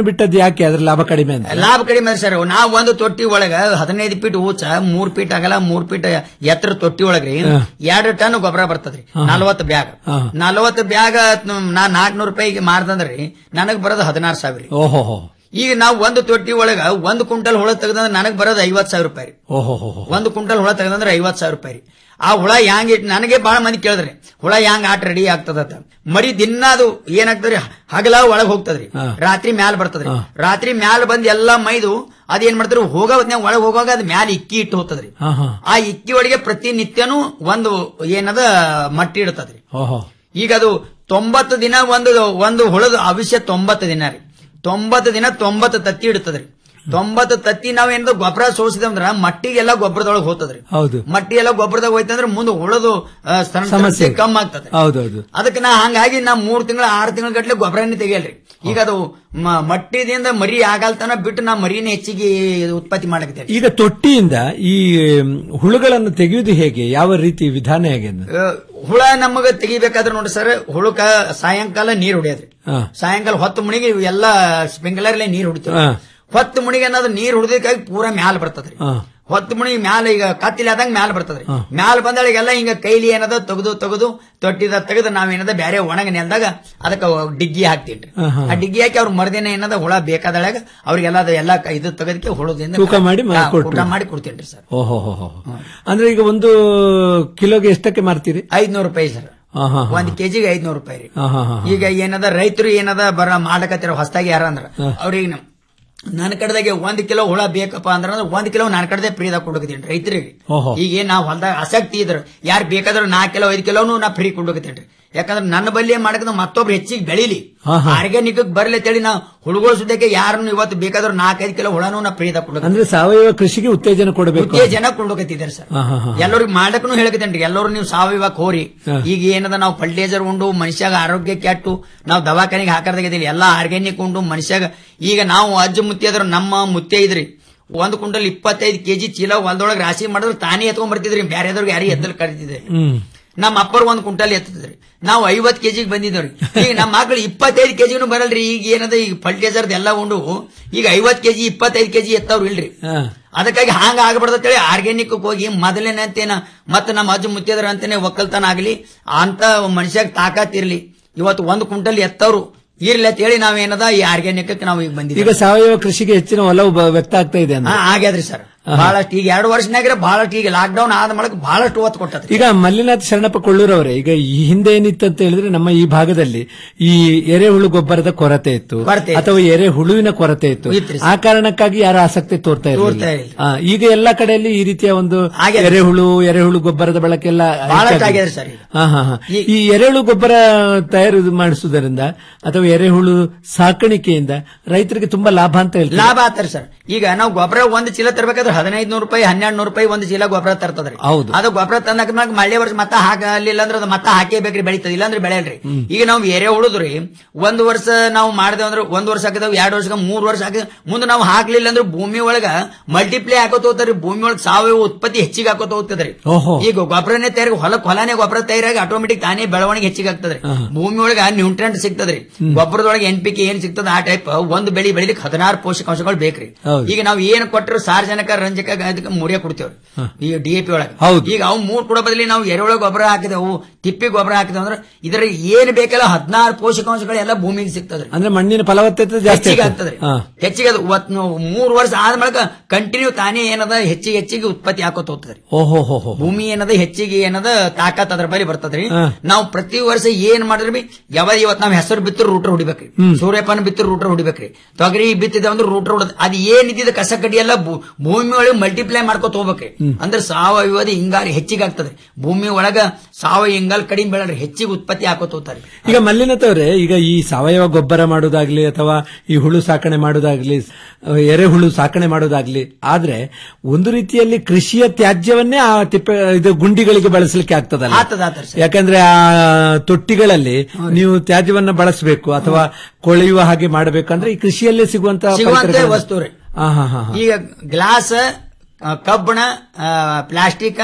ಬಿಟ್ಟದ್ದು ಯಾಕೆ ಅದ್ರ ಲಾಭ ಕಡಿಮೆ ಅಂತ ಲಾಭ ಕಡಿಮೆ ಅದ ಸರ್ ನಾವು ಒಂದು ತೊಟ್ಟಿ ಒಳಗ ಹದಿನೈದು ಫೀಟ್ ಊಚ ಮೂರ್ ಫೀಟ್ ಆಗಲ್ಲ ಮೂರ್ ಫೀಟ್ ಎತ್ತರ ತೊಟ್ಟಿ ಒಳಗ್ರಿ ಹಾ. ಎರಡು ಟನ್ ಗೊಬ್ಬರ ಬರ್ತದ್ರಿ ಹಾ. ನಲ್ವತ್ತು ಬ್ಯಾಗ್ ಹಾ. ನಲ್ವತ್ತು ಬ್ಯಾಗ್ ನಾ ನಾಲ್ಕನೂರು ರೂಪಾಯಿಗೆ ಮಾರ್ದಂದ್ರಿ ನನಗ್ ಬರೋದು ಹದಿನಾರು ಸಾವಿರ ರೀ. ಓಹೋ ಹೋ ಈಗ ನಾವು ಒಂದು ತೊಟ್ಟಿ ಒಳಗ ಒಂದು ಕ್ವಿಂಟಲ್ ಹುಳ ತೆಗೆದಂದ್ರೆ ನನಗ್ ಬರೋದು ಐವತ್ ಸಾವಿರ ರೂಪಾಯಿ ರೀ. ಓಹೋ ಹೋ ಹೋ ಒಂದು ಕ್ವಿಂಟಲ್ ಹುಳ ತೆಗೆದಂದ್ರೆ ಐವತ್ ಸಾವಿರ ರೂಪಾಯಿ ರೀ. ಆ ಹುಳ ಹ್ಯಾಂಗ್ ಇಟ್ ನನಗೆ ಬಹಳ ಮಂದಿ ಕೇಳಿದ್ರಿ ಹುಳ ಹ್ಯಾಂಗ್ ಆಟ ರೆಡಿ ಆಗ್ತದತ್ತ ಮರಿ ದಿನ ಅದು ಏನಾಗ್ತದ್ರಿ ಹಗಲ ಒಳಗ್ ಹೋಗ್ತದ್ರಿ ಹಾ. ರಾತ್ರಿ ಮ್ಯಾಲ ಬರ್ತದ್ರಿ ರಾತ್ರಿ ಮ್ಯಾಲ ಬಂದ್ ಎಲ್ಲಾ ಮೈದು ಅದೇನ್ ಮಾಡ್ತಾರ ಹೋಗೋ ಹೊತ್ನ್ಯಾಗ ಒಳಗ್ ಹೋಗುವಾಗ ಅದ್ ಮ್ಯಾಲ ಇಕ್ಕಿ ಇಟ್ಟು ಹೋಗ್ತದ್ರಿ ಹಾ ಹಾ ಆ ಇಕ್ಕಿ ಒಳಗೆ ಪ್ರತಿನಿತ್ಯನೂ ಒಂದು ಏನದ ಮಟ್ಟಿ ಇಡ್ತದ್ರಿ ಓಹೋ ಈಗ ಅದು ತೊಂಬತ್ತು ದಿನ ಒಂದು ಒಂದು ಹುಳದ ಆವಿಷ್ಯ ತೊಂಬತ್ತು ದಿನ ರೀ ತೊಂಬತ್ತು ದಿನ ತೊಂಬತ್ತು ತತ್ತಿ ಇಡ್ತದ್ರಿ ತೊಂಬತ್ತು ತತ್ತಿ ನಾವ್ ಏನಾದ್ರು ಗೊಬ್ಬರ ಸೋಸಿದಂದ್ರ ಮಟ್ಟಿಗೆಲ್ಲ ಗೊಬ್ಬರದೊಳಗೆ ಹೋಗ್ತದ್ರಿ ಹೌದು ಮಟ್ಟಿ ಎಲ್ಲ ಗೊಬ್ಬರದಾಗ ಹೋಯ್ತಂದ್ರೆ ಮುಂದೆ ಹುಳದು ಆ, ಸ್ತನ- ಸಮಸ್ಯೆ ಕಮ್ಮಿ ಆಗ್ತದೆ ಹೌದೌದು ಅದಕ್ಕೆ ನಾ ಹಂಗಾಗಿ ನಾ ಮೂರ್ ತಿಂಗಳ ಆರು ತಿಂಗಳ ಗಟ್ಲೆ ಗೊಬ್ಬರನೇ ತೆಗಿಯಲ್ರಿ ಈಗ ಅದು ಮ- ಮಟ್ಟಿದಿಂದ ಮರಿ ಆಗಲ್ತನ ಬಿಟ್ಟು ನಾ ಮರಿನೇ ಹೆಚ್ಚಿಗೆ ಉತ್ಪತ್ತಿ ಮಾಡಕತ್ತೇನೆ ಈಗ ತೊಟ್ಟಿಯಿಂದ ಈ ಮ್, ಹುಳುಗಳನ್ನು ತೆಗೆಯುವುದು ಹೇಗೆ ಯಾವ ರೀತಿ ವಿಧಾನ ಹೇಗೆ ಅಂತ? ಆ, ಹುಳ ನಮಗ ತೆಗಿಬೇಕಾದ್ರೆ ನೋಡಿ ಸರ್ ಹುಳಕ ಸಾಯಂಕಾಲ ನೀರ್ ಹೊಡಿಯೋದ್ರಿ ಹಾ. ಸಾಯಂಕಾಲ ಹೊತ್ತು ಮುಣಿಗೆ ಎಲ್ಲ ಸ್ಪ್ರಿಂಕ್ಲರ್ಲೆ ನೀರ್ ಹೊಡಿತೀವಿ ಹಾ. ಹೊತ್ತು ಮುಣಿಗೆ ಅನ್ನೋದು ನೀರ್ ಹೊಡೆದಕ್ಕಾಗಿ ಪೂರಾ ಮ್ಯಾಲ ಬರ್ತದ್ರಿ ಹಾ. ಹೊತ್ತು ಮುಣಿಗೆ ಮ್ಯಾಲ ಈಗ ಕತ್ತಿಲಿ ಆದಂಗ ಮ್ಯಾಲ ಬರ್ತದ್ರಿ ಮ್ಯಾಲ ಬಂದಾಳಿಗೆಲ್ಲ ಹಿಂಗ ಕೈಲಿ ಏನದ ತೆಗೆದು ತೆಗೆದು ತೊಟ್ಟಿದ ತೆಗೆದು ನಾವೇನದ ಬ್ಯಾರೆ ಒಣಗ ನೆಲ್ದಾಗ ಅದಕ್ಕ ಡಿಗ್ಗಿ ಹಾಕ್ತೀನ್ರಿ ಹಾ, ಹಾ. ಆ ಡಿಗ್ಗಿ ಹಾಕಿ ಅವ್ರ ಮರ್ದಿನ ಏನದ ಹುಳ ಬೇಕಾದಳಾಗ ಅವ್ರಿಗೆಲ್ಲ ಅದು ಎಲ್ಲ ಕ- ಇದು ತೆಗೆದಕ್ಕೆ ಹುಳದಿಂದ ತೂಕ ಮಾಡಿ ಮ- ಹಾ, ಕೊಟ್ರು. ಊಟ ಮಾಡಿ ಕೊಡ್ತೇನ್ರಿ ಸರ್ ಓಹೋ ಹೋ ಹೋ ಅಂದ್ರೆ ಈಗ ಒಂದು ಕಿಲೋಗೆ ಎಷ್ಟಕ್ಕೆ ಮಾರ್ತೀರಿ ಐದ್ನೂರು ರೂಪಾಯಿ ಸರ್ ಹಾ, ಹಾ, ಹಾ. ಒಂದ್ ಕೆಜಿಗೆ ಐದ್ನೂರು ರೂಪಾಯಿ ರೀ ಹಾ, ಹಾ, ಹಾ, ಹಾ. ಈಗ ಏನದ ರೈತರು ಏನದ ಬರ ಮಾಡಕತ್ತಿರ ಹೊಸದಾಗಿ ಯಾರ ಅಂದ್ರ ಅವ್ರಿಗೆ ನಮ್- ನನ್ನ ಕಡೆದಾಗೆ ಒಂದ್ ಕಿಲೋ ಹುಳ ಬೇಕಪ್ಪ ಅಂದ್ರ ಅಂದ್ರೆ ಒಂದ್ ಕಿಲೋ ನನ್ನ ಕಡೆದೇ ಫ್ರೀದಾಗ ಕೊಡಕತ್ತೀನಿ ರೈತರಿಗೆ ಓಹೋ. ಈಗ ಏನ್ ನಾವ್ ಹೊಲ್ದಾಗ ಆಸಕ್ತಿ ಇದ್ರ ಯಾರು ಬೇಕಾದ್ರೂ ನಾಲ್ಕು ಕಿಲೋ ಐದು ಕಿಲೋನು ನಾ ಫ್ರೀ ಕೊಡಕತ್ತೀನಿ ಯಾಕಂದ್ರೆ ನನ್ನ ಬಲ್ಲಿ ಮಾಡಕಂದ್ರೆ ಮತ್ತೊಬ್ರು ಹೆಚ್ಚಿಗೆ ಬೆಳಿಲಿ ಹಾ, ಹಾ. ಆರ್ಗ್ಯಾನಿಕ್ ಬರ್ಲಿ ಅಂತೇಳಿ ನಾ ಹುಳುಗಳು ಸುದ್ದಕ್ಕೆ ಯಾರನ್ನು ಇವತ್ತು ಬೇಕಾದ್ರೂ ನಾಲ್ಕೈದು ಕಿಲೋ ಹುಳನೂ ನಾ ಫ್ರೀದಾಗ ಕೊಡಕತ್ತೀನಿ ಅಂದ್ರೆ ಸಾವಯವ ಕೃಷಿಗೆ ಉತ್ತೇಜನ ಕೊಡಬೇಕು ಜನ ಕೊಂಡೋಗತ್ತಿದ್ದಾರೆ ಸರ್ ಹಾ, ಹಾ, ಹಾ. ಎಲ್ಲರಿಗೂ ಮಾಡಕ್ಕೂ ಹೇಳಕತ್ತೇನ್ರಿ ಎಲ್ಲರೂ ನೀವು ಸಾವಯವ ಹೋರಿ ಹಾ. ಈಗ ಏನದ ನಾವು ಫರ್ಟಿಲೈಸರ್ ಉಂಡು ಮನುಷ್ಯಾಗ ಆರೋಗ್ಯ ಕೆಟ್ಟು ನಾವು ದವಾಖಾನೆಗೆ ಹಾಕರ್ದಾಗಿದ್ದೀವಿ ಎಲ್ಲಾ ಆರ್ಗ್ಯಾನಿಕ್ ಉಂಡು ಮನುಷ್ಯಾಗ ಈಗ ನಾವು ಅಜ್ಜ ಮುತ್ತಿ ಆದ್ರ ನಮ್ಮ ಮುತ್ತೆ ಇದ್ರಿ ಒಂದ್ ಕುಂಟಲ್ ಇಪ್ಪತ್ತೈದು ಕೆಜಿ ಚೀಲ ಹೊಲದೊಳಗೆ ರಾಶಿ ಮಾಡಿದ್ರೆ ತಾನೇ ಎತ್ಕೊಂಡ್ ಬರ್ತಿದ್ರಿ ಬ್ಯಾರೆದವ್ರಿಗೆ ಯಾರು ಎತ್ತಲ್ ಕರಿತಿದ್ರಿ ಹ್ಮ್ ನಮ್ಮ ಅಪ್ಪರ್ ಒಂದ್ ಕುಂಟಲ್ ಎತ್ತಿದ್ರಿ ನಾವು ಐವತ್ ಕೆಜಿಗೆ ಬಂದಿದ್ದವ್ರಿ ಈಗ ನಮ್ಮ ಮಕ್ಳು ಇಪ್ಪತ್ತೈದು ಕೆಜಿನೂ ಬರಲ್ರಿ ಈಗ ಏನದ ಈಗ ಫರ್ಟಿಲೈಸರ್ದ ಎಲ್ಲ ಉಂಡು ಈಗ ಐವತ್ ಕೆಜಿ ಇಪ್ಪತ್ತೈದು ಕೆಜಿ ಎತ್ತವ್ರು ಇಲ್ರಿ ಹಾ. ಅದಕ್ಕಾಗಿ ಹಾಂಗ ಆಗ್ಬಾರ್ದು ಅಂತೇಳಿ ಆರ್ಗ್ಯಾನಿಕ್ ಹೋಗಿ ಮೊದಲೇನೆ ಅಂತೇನ ಮತ್ತೆ ನಮ್ಮ ಅಜ್ಜ ಮುತ್ತಿದ್ರ ಅಂತಾನೆ ಒಕ್ಕಲ್ತನ ಆಗ್ಲಿ ಅಂತ ಮನುಷ್ಯಾಗ ತಾಕತ್ ಇರ್ಲಿ ಇವತ್ತು ಒಂದು ಕುಂಟಲ್ ಎತ್ತವ್ರು ಇರ್ಲಿ ಅಂತ ಹೇಳಿ ನಾವೇನದ ಈ ಆರ್ಗ್ಯಾನಿಕ್ ನಾವು ಈಗ ಈಗ ಬಂದಿದ್ದೀವಿ ಸಾವಯವ ಕೃಷಿಗೆ ಹೆಚ್ಚಿನ ಒಲವು ಬ- ವ್ಯಕ್ತ ಆಗ್ತಾ ಇದೆ ಅಂದ್ರೆ ಹಾ, ಆಗ್ಯಾದ್ರಿ ಸರ್ ಬಹಳಷ್ಟು ಈಗ ಎರಡು ವರ್ಷನಾಗ್ರೆ ಬಹಳಷ್ಟು ಈಗ ಲಾಕ್ ಡೌನ್ ಆದ ಮೂಲಕ ಬಹಳಷ್ಟು ಒತ್ತು ಕೊಟ್ಟದ್ರಿ ಈಗ ಮಲ್ಲಿನಾಥ್ ಶರಣಪ್ಪ ಕೊಳ್ಳೂರವರೇ ಈಗ ಈ ಹಿಂದೆ ಏನಿತ್ತು ಅಂತ ಹೇಳಿದ್ರೆ ನಮ್ಮ ಈ ಭಾಗದಲ್ಲಿ ಈ ಎರೆಹುಳು ಗೊಬ್ಬರದ ಕೊರತೆ ಇತ್ತು ಕೊರತೆ ಇತ್ತು. ಅಥವಾ ಎರೆಹುಳುವಿನ ಕೊರತೆ ಇತ್ತು ಇತ್ರಿ ಆ ಕಾರಣಕ್ಕಾಗಿ ಯಾರು ಆಸಕ್ತಿ ತೋರ್ತಾ ತೋರ್ತಾ ಇರಲಿಲ್ಲ ಇಲ್ಲ. ಆ, ಈಗ ಎಲ್ಲಾ ಕಡೆಯಲ್ಲಿ ಈ ರೀತಿಯ ಒಂದು ಆಗ್ಯದ. ಎರೆಹುಳು ಎರೆಹುಳು ಗೊಬ್ಬರದ ಬಳಕೆ ಎಲ್ಲ ಬಹಳಷ್ಟು ಹೆಚ್ಚಾಗಿದೆ. ಆಗ್ಯದ್ರಿ ಸರ್ ಈಗ. ಹಾ ಹಾ ಹಾ ಈ ಎರೆಹುಳು ಗೊಬ್ಬರ ತಯಾರು ಮಾಡಿಸುವುದರಿಂದ ಅಥವಾ ಎರೆಹುಳು ಸಾಕಾಣಿಕೆಯಿಂದ ರೈತರಿಗೆ ತುಂಬಾ ಲಾಭ ಅಂತ ಹೇಳ್ತಾರೆ ಲಾಭ ಆತರ ಸರ್ ಈಗ ನಾವು ಗೊಬ್ಬರ ಒಂದ್ ಚೀಲ ತರಬೇಕಾದ್ರೆ ಹದಿನೈದು ನೂರು ರೂಪಾಯಿ ಹನ್ನೆರಡು ನೂರು ರೂಪಾಯಿ ಒಂದು ಚೀಲ ಗೊಬ್ಬರ ತರ್ತದ್ರಿ ಹೌದು. ಅದು ಗೊಬ್ಬರ ತಂದಾಗ ಮಳೆ ವರ್ಷ ಮತ್ತ ಹಾಕಲಿಲ್ಲ ಅಂದ್ರೆ ಅದು ಮತ್ತ ಹಾಕೇಬೇಕ್ರಿ ಬೆಳಿತದ ಇಲ್ಲಾಂದ್ರೆ ಬೆಳೆಯಲ್ರಿ ಈಗ ನಾವು ಎರೆ ಉಳಿದ್ರಿ ಒಂದ್ ವರ್ಷ ನಾವು ಮಾಡಿದೇವ್ ಅಂದ್ರೆ ಒಂದ್ ವರ್ಷ ಹಾಕಿದವ್ ಎರಡು ವರ್ಷ ಮೂರ್ ವರ್ಷ ಹಾಕಿ ಮುಂದೆ ನಾವು ಹಾಕ್ಲಿಲ್ಲ ಅಂದ್ರೆ ಭೂಮಿ ಒಳಗ ಮಲ್ಟಿಪ್ಲೈ ಹಾಕೋತ ಹೋಗ್ತಾರಿ ಭೂಮಿ ಒಳಗ ಸಾವಯವ ಉತ್ಪತ್ತಿ ಹೆಚ್ಚಿಗೆ ಹಾಕೋತ ಹೋಗ್ತದ್ರಿ ಓಹೋ. ಈಗ ಗೊಬ್ಬರನೇ ತಯಾರಿ ಹೊಲಕ್ ಹೊಲನೇ ಗೊಬ್ಬರ ತಯಾರಾಗಿ ಆಟೋಮೆಟಿಕ್ ತಾನೇ ಬೆಳವಣಿಗೆ ಹೆಚ್ಚಿಗೆ ಆಗ್ತದ್ರಿ ಭೂಮಿ ಒಳಗ ನ್ಯೂಟ್ರೆಂಟ್ ಸಿಗ್ತದ್ರಿ ಗೊಬ್ಬರದೊಳಗೆ ಎನ್ ಪಿ ಕೆ ಏನ್ ಸಿಗ್ತದ ಆ ಟೈಪ್ ಒಂದು ಬೆಳಿ ಬೆಳಿಲಿಕ್ಕೆ ಹದಿನಾರು ಪೋಷಕಾಂಶಗಳು ಬೇಕ್ರಿ ಹೌದು. ಈಗ ನಾವು ಏನ್ ಕೊಟ್ಟರು ಸಾರ್ವಜನಿಕ ರಂಜಕ ಅದಕ್ಕೆ ಮುರಿಯ ಕೊಡ್ತೇವ್ರಿ ಈ ಡಿ ಎ ಪಿ ಒಳಗೆ ಹೌದು. ಈಗ ಅವು ಮೂರ್ ಕೊಡೋ ಬದಲಿ ನಾವು ಎರೆಹುಳ ಗೊಬ್ಬರ ಹಾಕಿದೆವು ತಿಪ್ಪಿ ಗೊಬ್ಬರ ಹಾಕಿದೆವು ಅಂದ್ರೆ ಇದರ ಏನ್ ಬೇಕಲ್ಲ ಹದಿನಾರು ಪೋಷಕಾಂಶಗಳು ಎಲ್ಲ ಭೂಮಿಗೆ ಸಿಗ್ತದ್ರಿ ಅಂದ್ರೆ ಮಣ್ಣಿನ ಫಲವತ್ತತೆ ಜಾಸ್ತಿ ಹೆಚ್ಚಿಗೆ ಆಗ್ತದೆ. ಆಗ್ತದ್ರಿ ಹಾ. ಹೆಚ್ಚಿಗೆ ಅದು ಒತ್- ಮೂರ್ ವರ್ಷ ಆದ ಮೂಲಕ ಕಂಟಿನ್ಯೂ ತಾನೇ ಏನದ ಹೆಚ್ಚಿಗೆ ಹೆಚ್ಚಿಗೆ ಉತ್ಪತ್ತಿ ಹಾಕೋತ ಹೋಗ್ತದ್ರಿ ಓಹೋ ಹೋ ಹೋ ಭೂಮಿ ಏನದ ಹೆಚ್ಚಿಗೆ ಏನದ ತಾಕತ್ ಅದ್ರ ಬಳಿ ಬರ್ತದ್ರಿ ಹಾ. ನಾವು ಪ್ರತಿ ವರ್ಷ ಏನ್ ಮಾಡಿದ್ರಿ ಬಿ ಯಾವಾಗ ಇವತ್ ನಾವ್ ಹೆಸರು ಬಿತ್ತರು ರೂಟರ್ ಹೊಡಿಬೇಕ್ರಿ ಹ್ಮ್. ಸೂರ್ಯಪಾನ ಬಿತ್ತರು ರೂಟರ್ ಹೊಡಿಬೇಕ್ರಿ ತೊಗರಿ ಬಿತ್ತಿದ ಅಂದ್ರೆ ರೂಟರ್ ಹೊಡದ್ ಅದ್ ಏನ್ ಇದ್ದಿದ ಕಸ ಕಡ್ಡಿ ಎಲ್ಲ ಭೂ- ಭೂಮಿ ಒಳಗೆ ಮಲ್ಟಿಪ್ಲೈ ಮಾಡ್ಕೊತ ಹೋಗ್ಬೇಕ್ರಿ ಅಂದ್ರೆ ಸಾವಯವದ ಹಿಂಗಾರಿ ಹೆಚ್ಚಿಗೆ ಆಗ್ತದ್ರಿ ಭೂಮಿ ಒಳಗ ಸಾವಯವ ಹಿಂಗಾಲ್ ಕಡಿಮೆ ಬೆಳರಿ ಹೆಚ್ಚಿಗೆ ಉತ್ಪತ್ತಿ ಹಾಕೋತ ಹೋಗ್ತಾರೆ ಈಗ ಮಲ್ಲಿನಾಥ್ ಅವರೇ ಈಗ ಈ ಸಾವಯವ ಗೊಬ್ಬರ ಮಾಡೋದಾಗ್ಲಿ ಅಥವಾ ಈ ಹುಳು ಸಾಕಣೆ ಮಾಡೋದಾಗ್ಲಿ ಅಹ್, ಎರೆಹುಳು ಸಾಕಣೆ ಮಾಡೋದಾಗ್ಲಿ ಆದ್ರೆ ಒಂದು ರೀತಿಯಲ್ಲಿ ಕೃಷಿಯ ತ್ಯಾಜ್ಯವನ್ನೇ ಆ ತಿಪ್ಪೆ ಇದು ಗುಂಡಿಗಳಿಗೆ ಬಳಸಲಿಕ್ಕೆ ಆಗ್ತದಲ್ಲ ಆತದ ಆತರ ಸರ್ ಯಾಕಂದ್ರೆ ಆ ತೊಟ್ಟಿಗಳಲ್ಲಿ ನೀವು ತ್ಯಾಜ್ಯವನ್ನ ಬಳಸಬೇಕು ಅಥವಾ ಕೊಳೆಯುವ ಹಾಗೆ ಮಾಡಬೇಕಂದ್ರೆ ಈ ಕೃಷಿಯಲ್ಲೇ ಸಿಗುವಂತಹ ಸಿಗುವಂತ ಪರಿಕರಗಳನ್ನ- ವಸ್ತು ರೀ ಆ, ಹಾ, ಹಾ, ಹಾ. ಈಗ ಗ್ಲಾಸ್ ಕಬ್ಬಣ ಪ್ಲಾಸ್ಟಿಕ್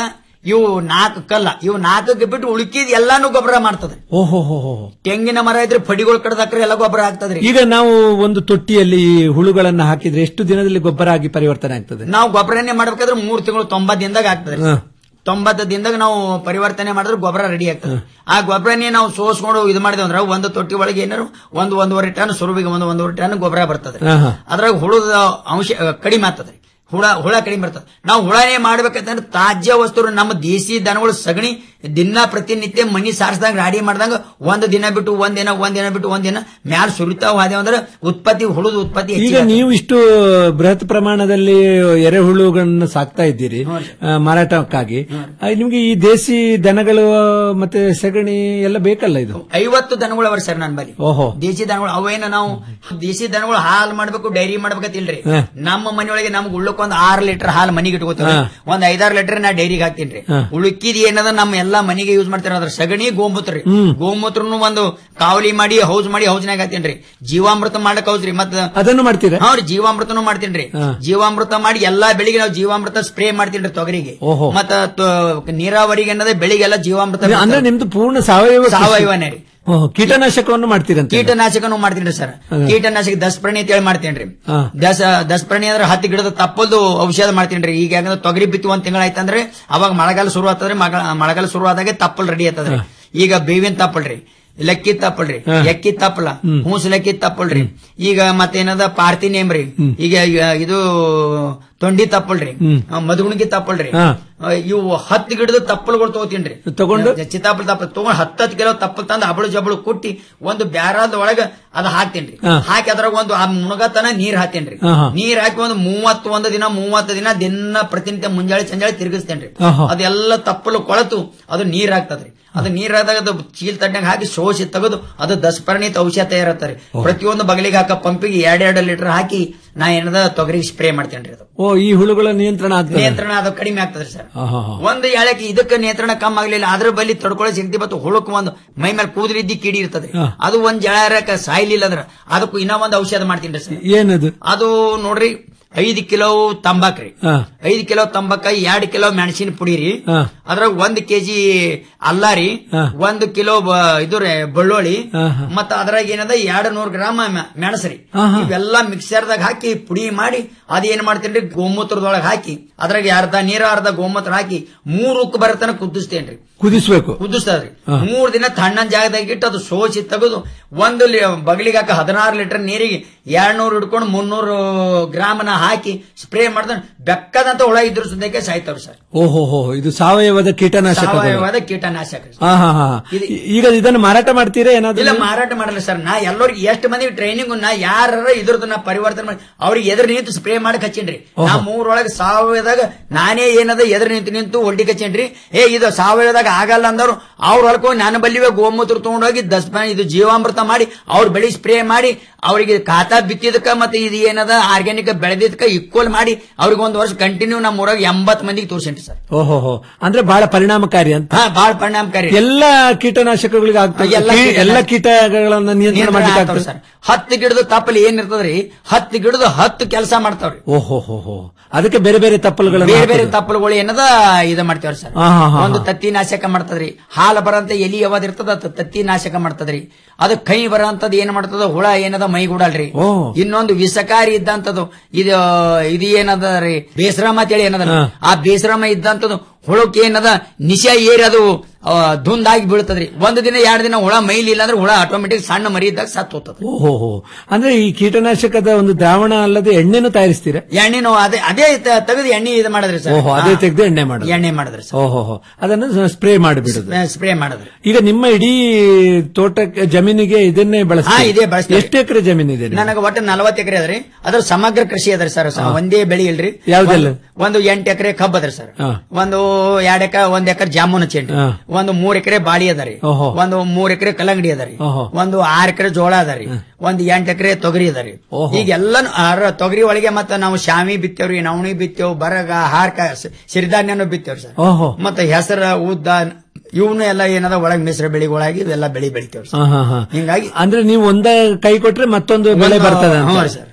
ಇವು ನಾಲ್ಕು ಕಲ್ಲ ಇವು ನಾಲ್ಕಕ್ಕೆ ಬಿಟ್ಟು ಉಳುಕಿದ್ ಎಲ್ಲಾನು ಗೊಬ್ಬರ ಮಾಡ್ತದ್ರಿ ಓಹೋ ಹೋ ಹೋ ತೆಂಗಿನ ಮರ ಇದ್ರೆ ಪಡಿಗಳು ಕಡ್ದಾಕ್ರೆ ಎಲ್ಲ ಗೊಬ್ಬರ ಆಗ್ತದ್ರಿ ಈಗ ನಾವು ಒಂದು ತೊಟ್ಟಿಯಲ್ಲಿ ಈ ಹುಳುಗಳನ್ನ ಹಾಕಿದ್ರೆ ಎಷ್ಟು ದಿನದಲ್ಲಿ ಗೊಬ್ಬರ ಆಗಿ ಪರಿವರ್ತನೆ ಆಗ್ತದೆ ನಾವು ಗೊಬ್ಬರನೇ ಮಾಡ್ಬೇಕಾದ್ರೆ ಮೂರ್ ತಿಂಗಳು ತೊಂಬತ್ ದಿನದಾಗ ಆಗ್ತದ್ರಿ ಹ. ತೊಂಬತ್ತು ದಿನದಾಗ ನಾವು ಪರಿವರ್ತನೆ ಮಾಡಿದ್ರೆ ಗೊಬ್ಬರ ರೆಡಿ ಆಗ್ತದೆ ಆ ಗೊಬ್ಬರನೇ ನಾವು ಸೋಸ್ಕೊಂಡು ಇದು ಮಾಡಿದ್ವಿ ಅಂದ್ರೆ ಒಂದು ತೊಟ್ಟಿ ಒಳಗೆ ಏನಾರು ಒಂದು ಒಂದೂವರೆ ಟನ್ ಸುರುವಿಗೆ ಒಂದು ಒಂದೂವರೆ ಟನ್ ಗೊಬ್ಬರ ಬರ್ತದೆ ಹ, ಹ. ಅದ್ರಾಗ ಹುಳದ ಅಂಶ ಅಹ್, ಕಡಿಮೆ ಆಗ್ತದೆ ಹುಳ ಹುಳ ಕಡಿಮೆ ಬರ್ತದೆ ನಾವು ಹುಳನೇ ಮಾಡ್ಬೇಕಂತಂದ್ರೆ ತಾಜ್ಯ ವಸ್ತು ನಮ್ಮ ದೇಸಿ ದನಗಳು ಸಗಣಿ ದಿನ ಪ್ರತಿನಿತ್ಯ ಮನಿ ಸಾರಿಸಿದಾಗ ರಾಡಿ ಮಾಡ್ದಂಗ ಒಂದ್ ದಿನ ಬಿಟ್ಟು ಒಂದ್ ದಿನ ಒಂದ್ ದಿನ ಬಿಟ್ಟು ಒಂದ್ ದಿನ ಮ್ಯಾಲ ಸುರಿತಾವ್ ಹಾದೇವ್ ಅಂದ್ರೆ ಉತ್ಪತ್ತಿ ಹುಳದ ಉತ್ಪತ್ತಿ ಈಗ ಹೆಚ್ಚಿಗೆ ನೀವು ಇಷ್ಟು ಬೃಹತ್ ಪ್ರಮಾಣದಲ್ಲಿ ಎರೆಹುಳುಗಳನ್ನ ಸಾಕ್ತಾ ಇದ್ದೀರಿ ಆ, ಮಾರಾಟಕ್ಕಾಗಿ ಆ, ನಿಮ್ಗೆ ಈ ದೇಸಿ ದನಗಳು ಮತ್ತೆ ಸಗಣಿ ಎಲ್ಲ ಬೇಕಲ್ಲ ಇದು ಐವತ್ತು ದನಗಳು ಅವ ಸರ್ ನನ್ನ ಬಳಿ ಓಹೋ ದೇಸಿ ದನಗಳು ಅವೇನ ನಾವು ದೇಸಿ ದನಗಳು ಹಾಲು ಮಾಡ್ಬೇಕು ಡೈರಿ ಮಾಡ್ಬೇಕಂತಿಲ್ರಿ ಹ. ನಮ್ಮ ಮನೆಯೊಳಗೆ ನಮ್ಗೆ ಉಳ್ಳಕ್ ಒಂದ್ ಆರ್ ಲೀಟರ್ ಹಾಲು ಮನಿಗೆ ಇಟ್ಕೋತೀವಿ ಹ. ಒಂದ್ ಐದಾರು ಲೀಟರ್ ನಾ ಡೈರಿಗೆ ಹಾಕ್ತೀನಿ ಹ. ಉಳುಕಿದ್ ಏನದ ನಮ್ಮ ಎಲ್ಲಾ ಮನೆಗೆ ಯೂಸ್ ಮಾಡ್ತಾರ ಅದ್ರ ಸಗಣಿ ಗೋಮೂತ್ರ ರೀ ಗೋಮೂತ್ರನು ಒಂದು ಕಾವಲಿ ಮಾಡಿ ಹೌಸ್ ಮಾಡಿ ಹೌಸ್ನಾಗ ಹಾಕ್ತೀನಿ ಜೀವಾಮೃತ ಮಾಡಕ್ ಹೌಸ್ರಿ ಮತ್ತ ಅದನ್ನು ಮಾಡ್ತೀರಾ ಹಾ ರೀ ಜೀವಾಮೃತನು ಮಾಡ್ತೀನಿ ಜೀವಾಮೃತ ಮಾಡಿ ಎಲ್ಲಾ ಬೆಳಿಗ್ಗೆ ನಾವು ಜೀವಾಮೃತ ಸ್ಪ್ರೇ ಮಾಡ್ತೀನಿ ತೊಗರಿಗೆ ಓಹೋ. ಮತ್ತ ತ- ನೀರಾವರಿಗೆ ಅನ್ನೋದೇ ಬೆಳಿಗ್ಗೆಲ್ಲ ಜೀವಾಮೃತ ಅಂದ್ರೆ ನಿಮ್ದು ಪೂರ್ಣ ಸಾವಯವ ಕೃಷಿ. ಸಾವಯವನೇ ರೀ ಓಹೋ, ಕೀಟನಾಶಕವನ್ನು ಮಾಡ್ತೀರಂತ ಕೀಟನಾಶಕನು ಮಾಡ್ತೀನಿ ಸರ್ ಕೀಟನಾಶಕ ದಸಪ್ರಣಿ ಅಂತ ಹೇಳಿ ಮಾಡ್ತೇನ್ರಿ ಹಾ. ದಸ ದಸಪ್ರಣಿ ಅಂದ್ರೆ ಹತ್ತಿ ಗಿಡದ ತಪ್ಪಲ್ದು ಔಷಧ ಮಾಡ್ತೀನಿ ಈಗ ಯಾಕಂದ್ರೆ ತೊಗರಿ ಬಿತ್ತಿ ಒಂದ್ ತಿಂಗಳ ಆಯ್ತಂದ್ರೆ ಅವಾಗ ಮಳೆಗಾಲ ಶುರು ಆಗ್ತದ್ರಿ ಮಗ- ಮಳೆಗಾಲ ಶುರು ಆದಾಗೆ ತಪ್ಪಲ್ ರೆಡಿ ಆಗ್ತದ್ರಿ ಈಗ ಬೇವಿನ ತಪ್ಪಲ್ರಿ ಲಕ್ಕಿ ತಪ್ಪಲ್ರಿ ಎಕ್ಕಿ ತಪ್ಪಲ ಹೂಸ್ ಲಕ್ಕಿ ತಪ್ಪಲ್ರಿ ಈಗ ಮತ್ತೇನದ ಪಾರ್ತಿ ನೇಮ್ರಿ ಈಗ ಇ- ಇದು ತೊಂಡಿ ತಪ್ಪಲ್ರಿ ಆ, ಮಧುಗುಣಿಗೆ ತಪ್ಪಲ್ರಿ ಹಾ. ಆ, ಇವು ಹತ್ತು ಗಿಡದ ತಪ್ಪಲ್ಗಳು ತಗೋತೀನ್ರಿ ತಗೊಂಡು? ಚಿತ್ತಾಪಲ್ ತಪ್ಪಲ್ ತಗೊಂಡ್ ಹತ್ತತ್ತು ಕಿಲೋ ತಪ್ಪಲ್ ತಂದು ಹಬಳು ಜಬಳು ಕುಟ್ಟಿ ಒಂದು ಬ್ಯಾರದ ಒಳಗ ಅದ ಹಾಕ್ತೇನ್ರಿ ಹಾ. ಹಾಕಿ ಅದ್ರಾಗ ಒಂದು ಆ ಮುಣಗತನ ನೀರ್ ಹಾಕ್ತೇನ್ರಿ ಹಾ, ಹಾ. ನೀರ್ ಹಾಕಿ ಒಂದು ಮೂವತ್ತು ಒಂದು ದಿನ ಮೂವತ್ತು ದಿನ ದಿನ ಪ್ರತಿನಿತ್ಯ ಮುಂಜಾಳೆ ಸಂಜಾಳೆ ತಿರುಗಿಸ್ತೇನ್ರಿ ಆಹಾ. ಅದೆಲ್ಲ ತಪ್ಪಲು ಕೊಳತು ಅದು ನೀರ್ ಹಾಕ್ತದ್ರಿ ಅದು ನೀರ್ ಆದಾಗ ಅದು ಚೀಲ್ ತಣ್ಣಗೆ ಹಾಕಿ ಸೋಸಿ ತೆಗೆದು ಅದು ದಸಪರ್ಣಿತ ಔಷಧ ತಯಾರತ್ತಾರೆ ಪ್ರತಿಯೊಂದು ಬಗಲಿಗೆ ಹಾಕ ಪಂಪಿಗೆ ಎರಡೆರಡು ಲೀಟರ್ ಹಾಕಿ ನಾ ಏನದ ತೊಗರಿಗೆ ಸ್ಪ್ರೇ ಮಾಡ್ತೇನ್ರಿ ಅದು ಓ ಈ ಹುಳುಗಳ ನಿಯಂತ್ರಣ ಆಗ್ತದೆ ನಿಯಂತ್ರಣ ಅದು ಕಡಿಮೆ ಆಗ್ತದ್ರಿ ಸರ್ ಆಹಾ, ಹಾ. ಒಂದು ಎಳಕ್ಕೆ ಇದಕ್ಕೆ ನಿಯಂತ್ರಣ ಕಮ್ಮಿ ಆಗ್ಲಿಲ್ಲ ಅದ್ರ ಬಲ್ಲಿ ತಡ್ಕೊಳ್ಳೋ ಶಕ್ತಿ ಬತ್ತು ಹುಳಕ್ ಒಂದು ಮೈ ಮೇಲೆ ಕೂದಲಿದ್ದಿ ಕಿಡಿ ಇರ್ತದೆ ಹಾ. ಅದು ಒಂದ್ ಜಳರಕ ಸಾಯ್ಲಿಲ್ಲ ಅಂದ್ರ ಅದಕ್ಕೂ ಇನ್ನೂ ಒಂದು ಔಷಧ ಮಾಡ್ತೀನಿ ಸರ್ ಏನದು ಅದು ನೋಡ್ರಿ ಐದು ಕಿಲೋ ತಂಬಾಕ್ರಿ ಹಾ. ಐದು ಕಿಲೋ ತಂಬಾಕ ಎರಡ್ ಕಿಲೋ ಮೆಣಸಿನ ಪುಡಿ ರೀ ಹಾ. ಅದ್ರಾಗ ಒಂದ್ ಕೆಜಿ ಅಲ್ಲ ರೀ ಹಾ. ಒಂದು ಕಿಲೋ ಬ- ಇದು ರೀ ಬೆಳ್ಳುಳ್ಳಿ ಹಾ, ಹಾ. ಮತ್ತ ಅದ್ರಾಗ ಏನದ ಎರಡ್ ನೂರ್ ಗ್ರಾಮ್ ಮ- ಮೆಣಸರಿ ಹಾ, ಹಾ. ಇವೆಲ್ಲ ಮಿಕ್ಸರ್ದಾಗ ಹಾಕಿ ಪುಡಿ ಮಾಡಿ ಅದೇನ್ ಮಾಡ್ತೇನ್ರಿ ಗೋಮೂತ್ರದೊಳಗೆ ಹಾಕಿ ಅದ್ರಾಗ ಅರ್ಧ ನೀರ ಅರ್ಧ ಗೋಮೂತ್ರ ಹಾಕಿ ಮೂರು ಉಕ್ಕು ಬರತನ ಕುದಿಸ್ತೇನ್ರಿ ಕುದಿಸ್ಬೇಕು ಕುದಿಸ್ತದ್ರಿ ಹಾ. ಮೂರ್ ದಿನ ತಣ್ಣನ್ ಜಾಗದಾಗ ಇಟ್ಟು ಅದು ಸೋಸಿ ತೆಗೆದು ಒಂದು ಲಿ- ಬಗಲಿಗೆ ಹಾಕ ಹದಿನಾರು ಲೀಟರ್ ನೀರಿಗೆ ಎರಡ್ನೂರು ಹಿಡ್ಕೊಂಡು ಮುನ್ನೂರು ಗ್ರಾಮನ ಹಾಕಿ ಸ್ಪ್ರೇ ಮಾಡಿದ್ರೆ ಬೆಕ್ಕದಂತ ಹುಳ ಇದ್ರ ಸುದ್ದಕ್ಕೆ ಸಾಯ್ತಾವ್ರಿ ಸರ್ ಓಹೋ ಹೋ ಇದು ಸಾವಯವದ ಕೀಟನಾಶಕ ಸಾವಯವದ ಕೀಟನಾಶಕ ರೀ. ಹಾ ಹಾ ಹಾ ಈಗ ಇದನ್ನು ಮಾರಾಟ ಮಾಡ್ತೀರಾ ಏನಾದ್ರು ಇಲ್ಲ ಮಾರಾಟ ಮಾಡಲ್ಲ ಸರ್ ನಾ ಎಲ್ಲರಿಗೆ ಎಷ್ಟು ಮಂದಿ ಟ್ರೈನಿಂಗ್ ನಾ ಯಾರ ಇದ್ರದ್ದು ನಾ ಪರಿವರ್ತನೆ ಮಾಡಿ ಅವ್ರಿಗೆ ಎದುರು ನಿಂತು ಸ್ಪ್ರೇ ಮಾಡಕ್ ಹಚ್ಚೇನ್ರಿ ನಾ ಮೂರೊಳಗೆ ಸಾವಯವದಾಗ ನಾನೇ ಏನದ ಎದುರು ನಿಂತು ನಿಂತು ಒಡ್ಡಿ ಹಚ್ಚೇನ್ರಿ ಏ ಇದು ಸಾವಯವದಾಗ ಆಗಲ್ಲ ಅಂದವ್ರು ಅವ್ರ ಹೊಲಕ್ಕೆ ಹೋಗಿ ನಾನು ಬಲ್ಲಿವೆ ಗೋಮೂತ್ರ ತಗೊಂಡೋಗಿ ದಸ್ಪ ಇದು ಜೀವಾಮೃತ ಮಾಡಿ ಅವ್ರ ಬೆಳಿ ಸ್ಪ್ರೇ ಮಾಡಿ ಅವರಿಗೆ ಖಾತಾ ಬಿತ್ತಿದಕ್ಕ ಮತ್ತೆ ಇದು ಏನದ ಆರ್ಗ್ಯಾನಿಕ್ ಬೆಳೆದಿದ್ಕ ಈಕ್ವಲ್ ಮಾಡಿ ಅವ್ರಿಗೆ ಒಂದು ವರ್ಷ ಕಂಟಿನ್ಯೂ ನಮ್ಮ ಊರಾಗ ಎಂಬತ್ ಮಂದಿಗೆ ತೋರ್ಸೇನ್ರಿ ಸರ್ ಓಹೋ ಹೋ ಅಂದ್ರೆ ಬಹಳ ಪರಿಣಾಮಕಾರಿ ಅಂತ ಹಾ ಬಹಳ ಪರಿಣಾಮಕಾರಿ ಎಲ್ಲ ಕೀಟನಾಶಕಗಳಿಗೆ ಆಗ್ತದೆ ಎಲ್ಲ ಕೀ- ಕೀಟನಾಶಕ- ಎಲ್ಲ ಕೀಟಗಳನ್ನ ನಿಯಂತ್ರಣ ನಿಯಂತ್ರಣ ಮಾಡ್ಲಿಕ್ಕೆ ಆಗ್ತಾವ್ ಆಗ್ತದೆ ಸರ್ ಹತ್ತು ಗಿಡದ ತಪ್ಪಲಿ ಏನ್ ಇರ್ತದ್ರಿ ಹತ್ತು ಗಿಡದ ಹತ್ತು ಕೆಲಸ ಮಾಡ್ತಾವ್ರಿ ಓಹೋ ಹೋ ಹೋ ಅದಕ್ಕೆ ಬೇರೆ ಬೇರೆ ತಪ್ಪಲುಗಳನ್ನು ಬೇರೆ ಬೇರೆ ಹಾಕೋದು. ತಪ್ಪಲುಗಳು ಏನದ ಇದ ಮಾಡ್ತೇವ್ರಿ ಸರ್ ಹಾ, ಹಾ, ಹಾ, ಒಂದು ಹಾ. ತತ್ತಿ ನಾಶಕ ಮಾಡ್ತದ್ರಿ ಹಾಲು ಬರಂತ ಎಲಿ ಯಾವ್ದು ಇರ್ತದ ಅದ್ ತತ್ತಿ ನಾಶಕ ಮಾಡ್ತದ್ರಿ ಅದು ಕೈ ಬರಂತದ್ ಏನ್ ಮಾಡ್ತದ ಹುಳ ಏನದ ಮೈಗೂಡಲ್ರಿ ಓ. ಇನ್ನೊಂದು ವಿಷಕಾರಿ ಇದ್ದಂತದ್ದು ಇದು ಇದು ಏನದ ರೀ ಬೇಸರಾಮ ಅಂತೇಳಿ ಏನದ ಆ ಬೇಸರಾಮ ಇದ್ದಂತದ್ದು ಹುಳಕ್ಕೆ ಏನದ ನಿಶ ಏರಿ ಅದು ಆ, ಧುಂದಾಗಿ ಬೀಳ್ತದ್ರಿ ಒಂದು ದಿನ ಎರಡು ದಿನ ಹುಳ ಮೈಲಿಲ್ಲ ಅಂದ್ರೆ ಹುಳ ಆಟೋಮೆಟಿಕ್ ಸಣ್ಣ ಮರಿ ಇದ್ದಾಗ ಸತ್ತು ಹೋಗ್ತದ ಓಹೋ ಹೋ ಅಂದ್ರೆ ಈ ಕೀಟನಾಶಕದ ಒಂದು ದ್ರಾವಣ ಅಲ್ಲದೆ ಎಣ್ಣೆನೂ ತಯಾರಿಸ್ತೀರಾ ಎಣ್ಣೆನು ಅದೇ ಅದೇ ತ- ತೆಗೆದು ಎಣ್ಣೆ ಇದು ಮಾಡಿದ್ರಿ ಸರ್ ಓಹೋ ಅದೇ ತೆಗೆದು ಎಣ್ಣೆ ಮಾಡೋದು ಎಣ್ಣೆ ಮಾಡಿದ್ರಿ ಸರ್ ಓಹೋ ಹೋ ಅದನ್ನು ಸ್ಪ್ರೇ ಮಾಡಿಬಿಡುದು ಸ್ಪ್ರೇ ಮಾಡಿದ್ರಿ ಈಗ ನಿಮ್ಮ ಇಡೀ ತೋಟಕ್ಕೆ ಜಮೀನಿಗೆ ಇದನ್ನೇ ಹಾ, ಬಳಸ್ತೀರಿ ಇದೇ ಬಳಸ್ತೀವಿ. ಎಷ್ಟು ಎಕರೆ ಜಮೀನಿದೆ ನಿಮ್ಗೆ? ನನಗೆ ಒಟ್ಟು ನಲವತ್ತು ಎಕರೆ ಅದ್ರಿ ಅದ್ರ ಸಮಗ್ರ ಕೃಷಿ ಅದ್ರಿ ಸರ್ ಸ- ಒಂದೇ ಬೆಳಿ ಇಲ್ರಿ ಯಾವ್ದೆಲ್ಲ? ಒಂದು- ಒಂದು ಎಂಟು ಎಕರೆ ಕಬ್ಬ್ ಅದ್ರಿ ಸರ್ ಹಾ. ಒಂದು ಎರಡ್ ಎಕರೆ ಒಂದ್ ಎಕರೆ ಜಾಮೂನ್ ಚೆಂಡಿ ಹಾ. ಒಂದು ಮೂರ್ ಎಕರೆ ಬಾಳಿ ಅದರಿ ಓಹೋ. ಒಂದು ಮೂರ್ ಎಕರೆ ಕಲ್ಲಂಗಡಿ ಅದರಿ ಓಹೋ. ಒಂದು ಆರ್ ಎಕರೆ ಜೋಳ ಅದರಿ ಒಂದು ಎಂಟು ಎಕರೆ ತೊಗರಿ ಅದರಿ ಓಹೋ. ಈಗ ಎಲ್ಲ ತೊಗರಿ ಒಳಗೆ ಮತ್ತೆ ನಾವು ಶಾಮಿ ಬಿತ್ತೇವ್ರಿ ನವಣಿ ಬಿತ್ತೇವ್ ಬರಗ ಹಾರ್ಕ ಸ- ಸಿರಿಧಾನ್ಯನು ಬಿತ್ತೇವ್ರಿ ಸರ್ ಓಹೋ ಮತ್ತೆ ಹೆಸರ ಉದ್ದ ಇವನು ಎಲ್ಲ ಏನದ ಒಳಗ್ ಮಿಶ್ರ ಬೆಳೆಗಳಾಗಿ ಇವೆಲ್ಲ ಬೆಳಿ ಬೆಳಿತೇವ್ರಿ ಹಾ, ಹಾ, ಹಾ. ಹಿಂಗಾಗಿ ಅಂದ್ರೆ ನೀವು ಒಂದೇ ಕೈ ಕೊಟ್ರೆ ಮತ್ತೊಂದು ಬೆಳೆ ಒಂದು- ಬರ್ತದೆ ಅಂತ. ಹ್ಞೂ ರೀ ಸರ್.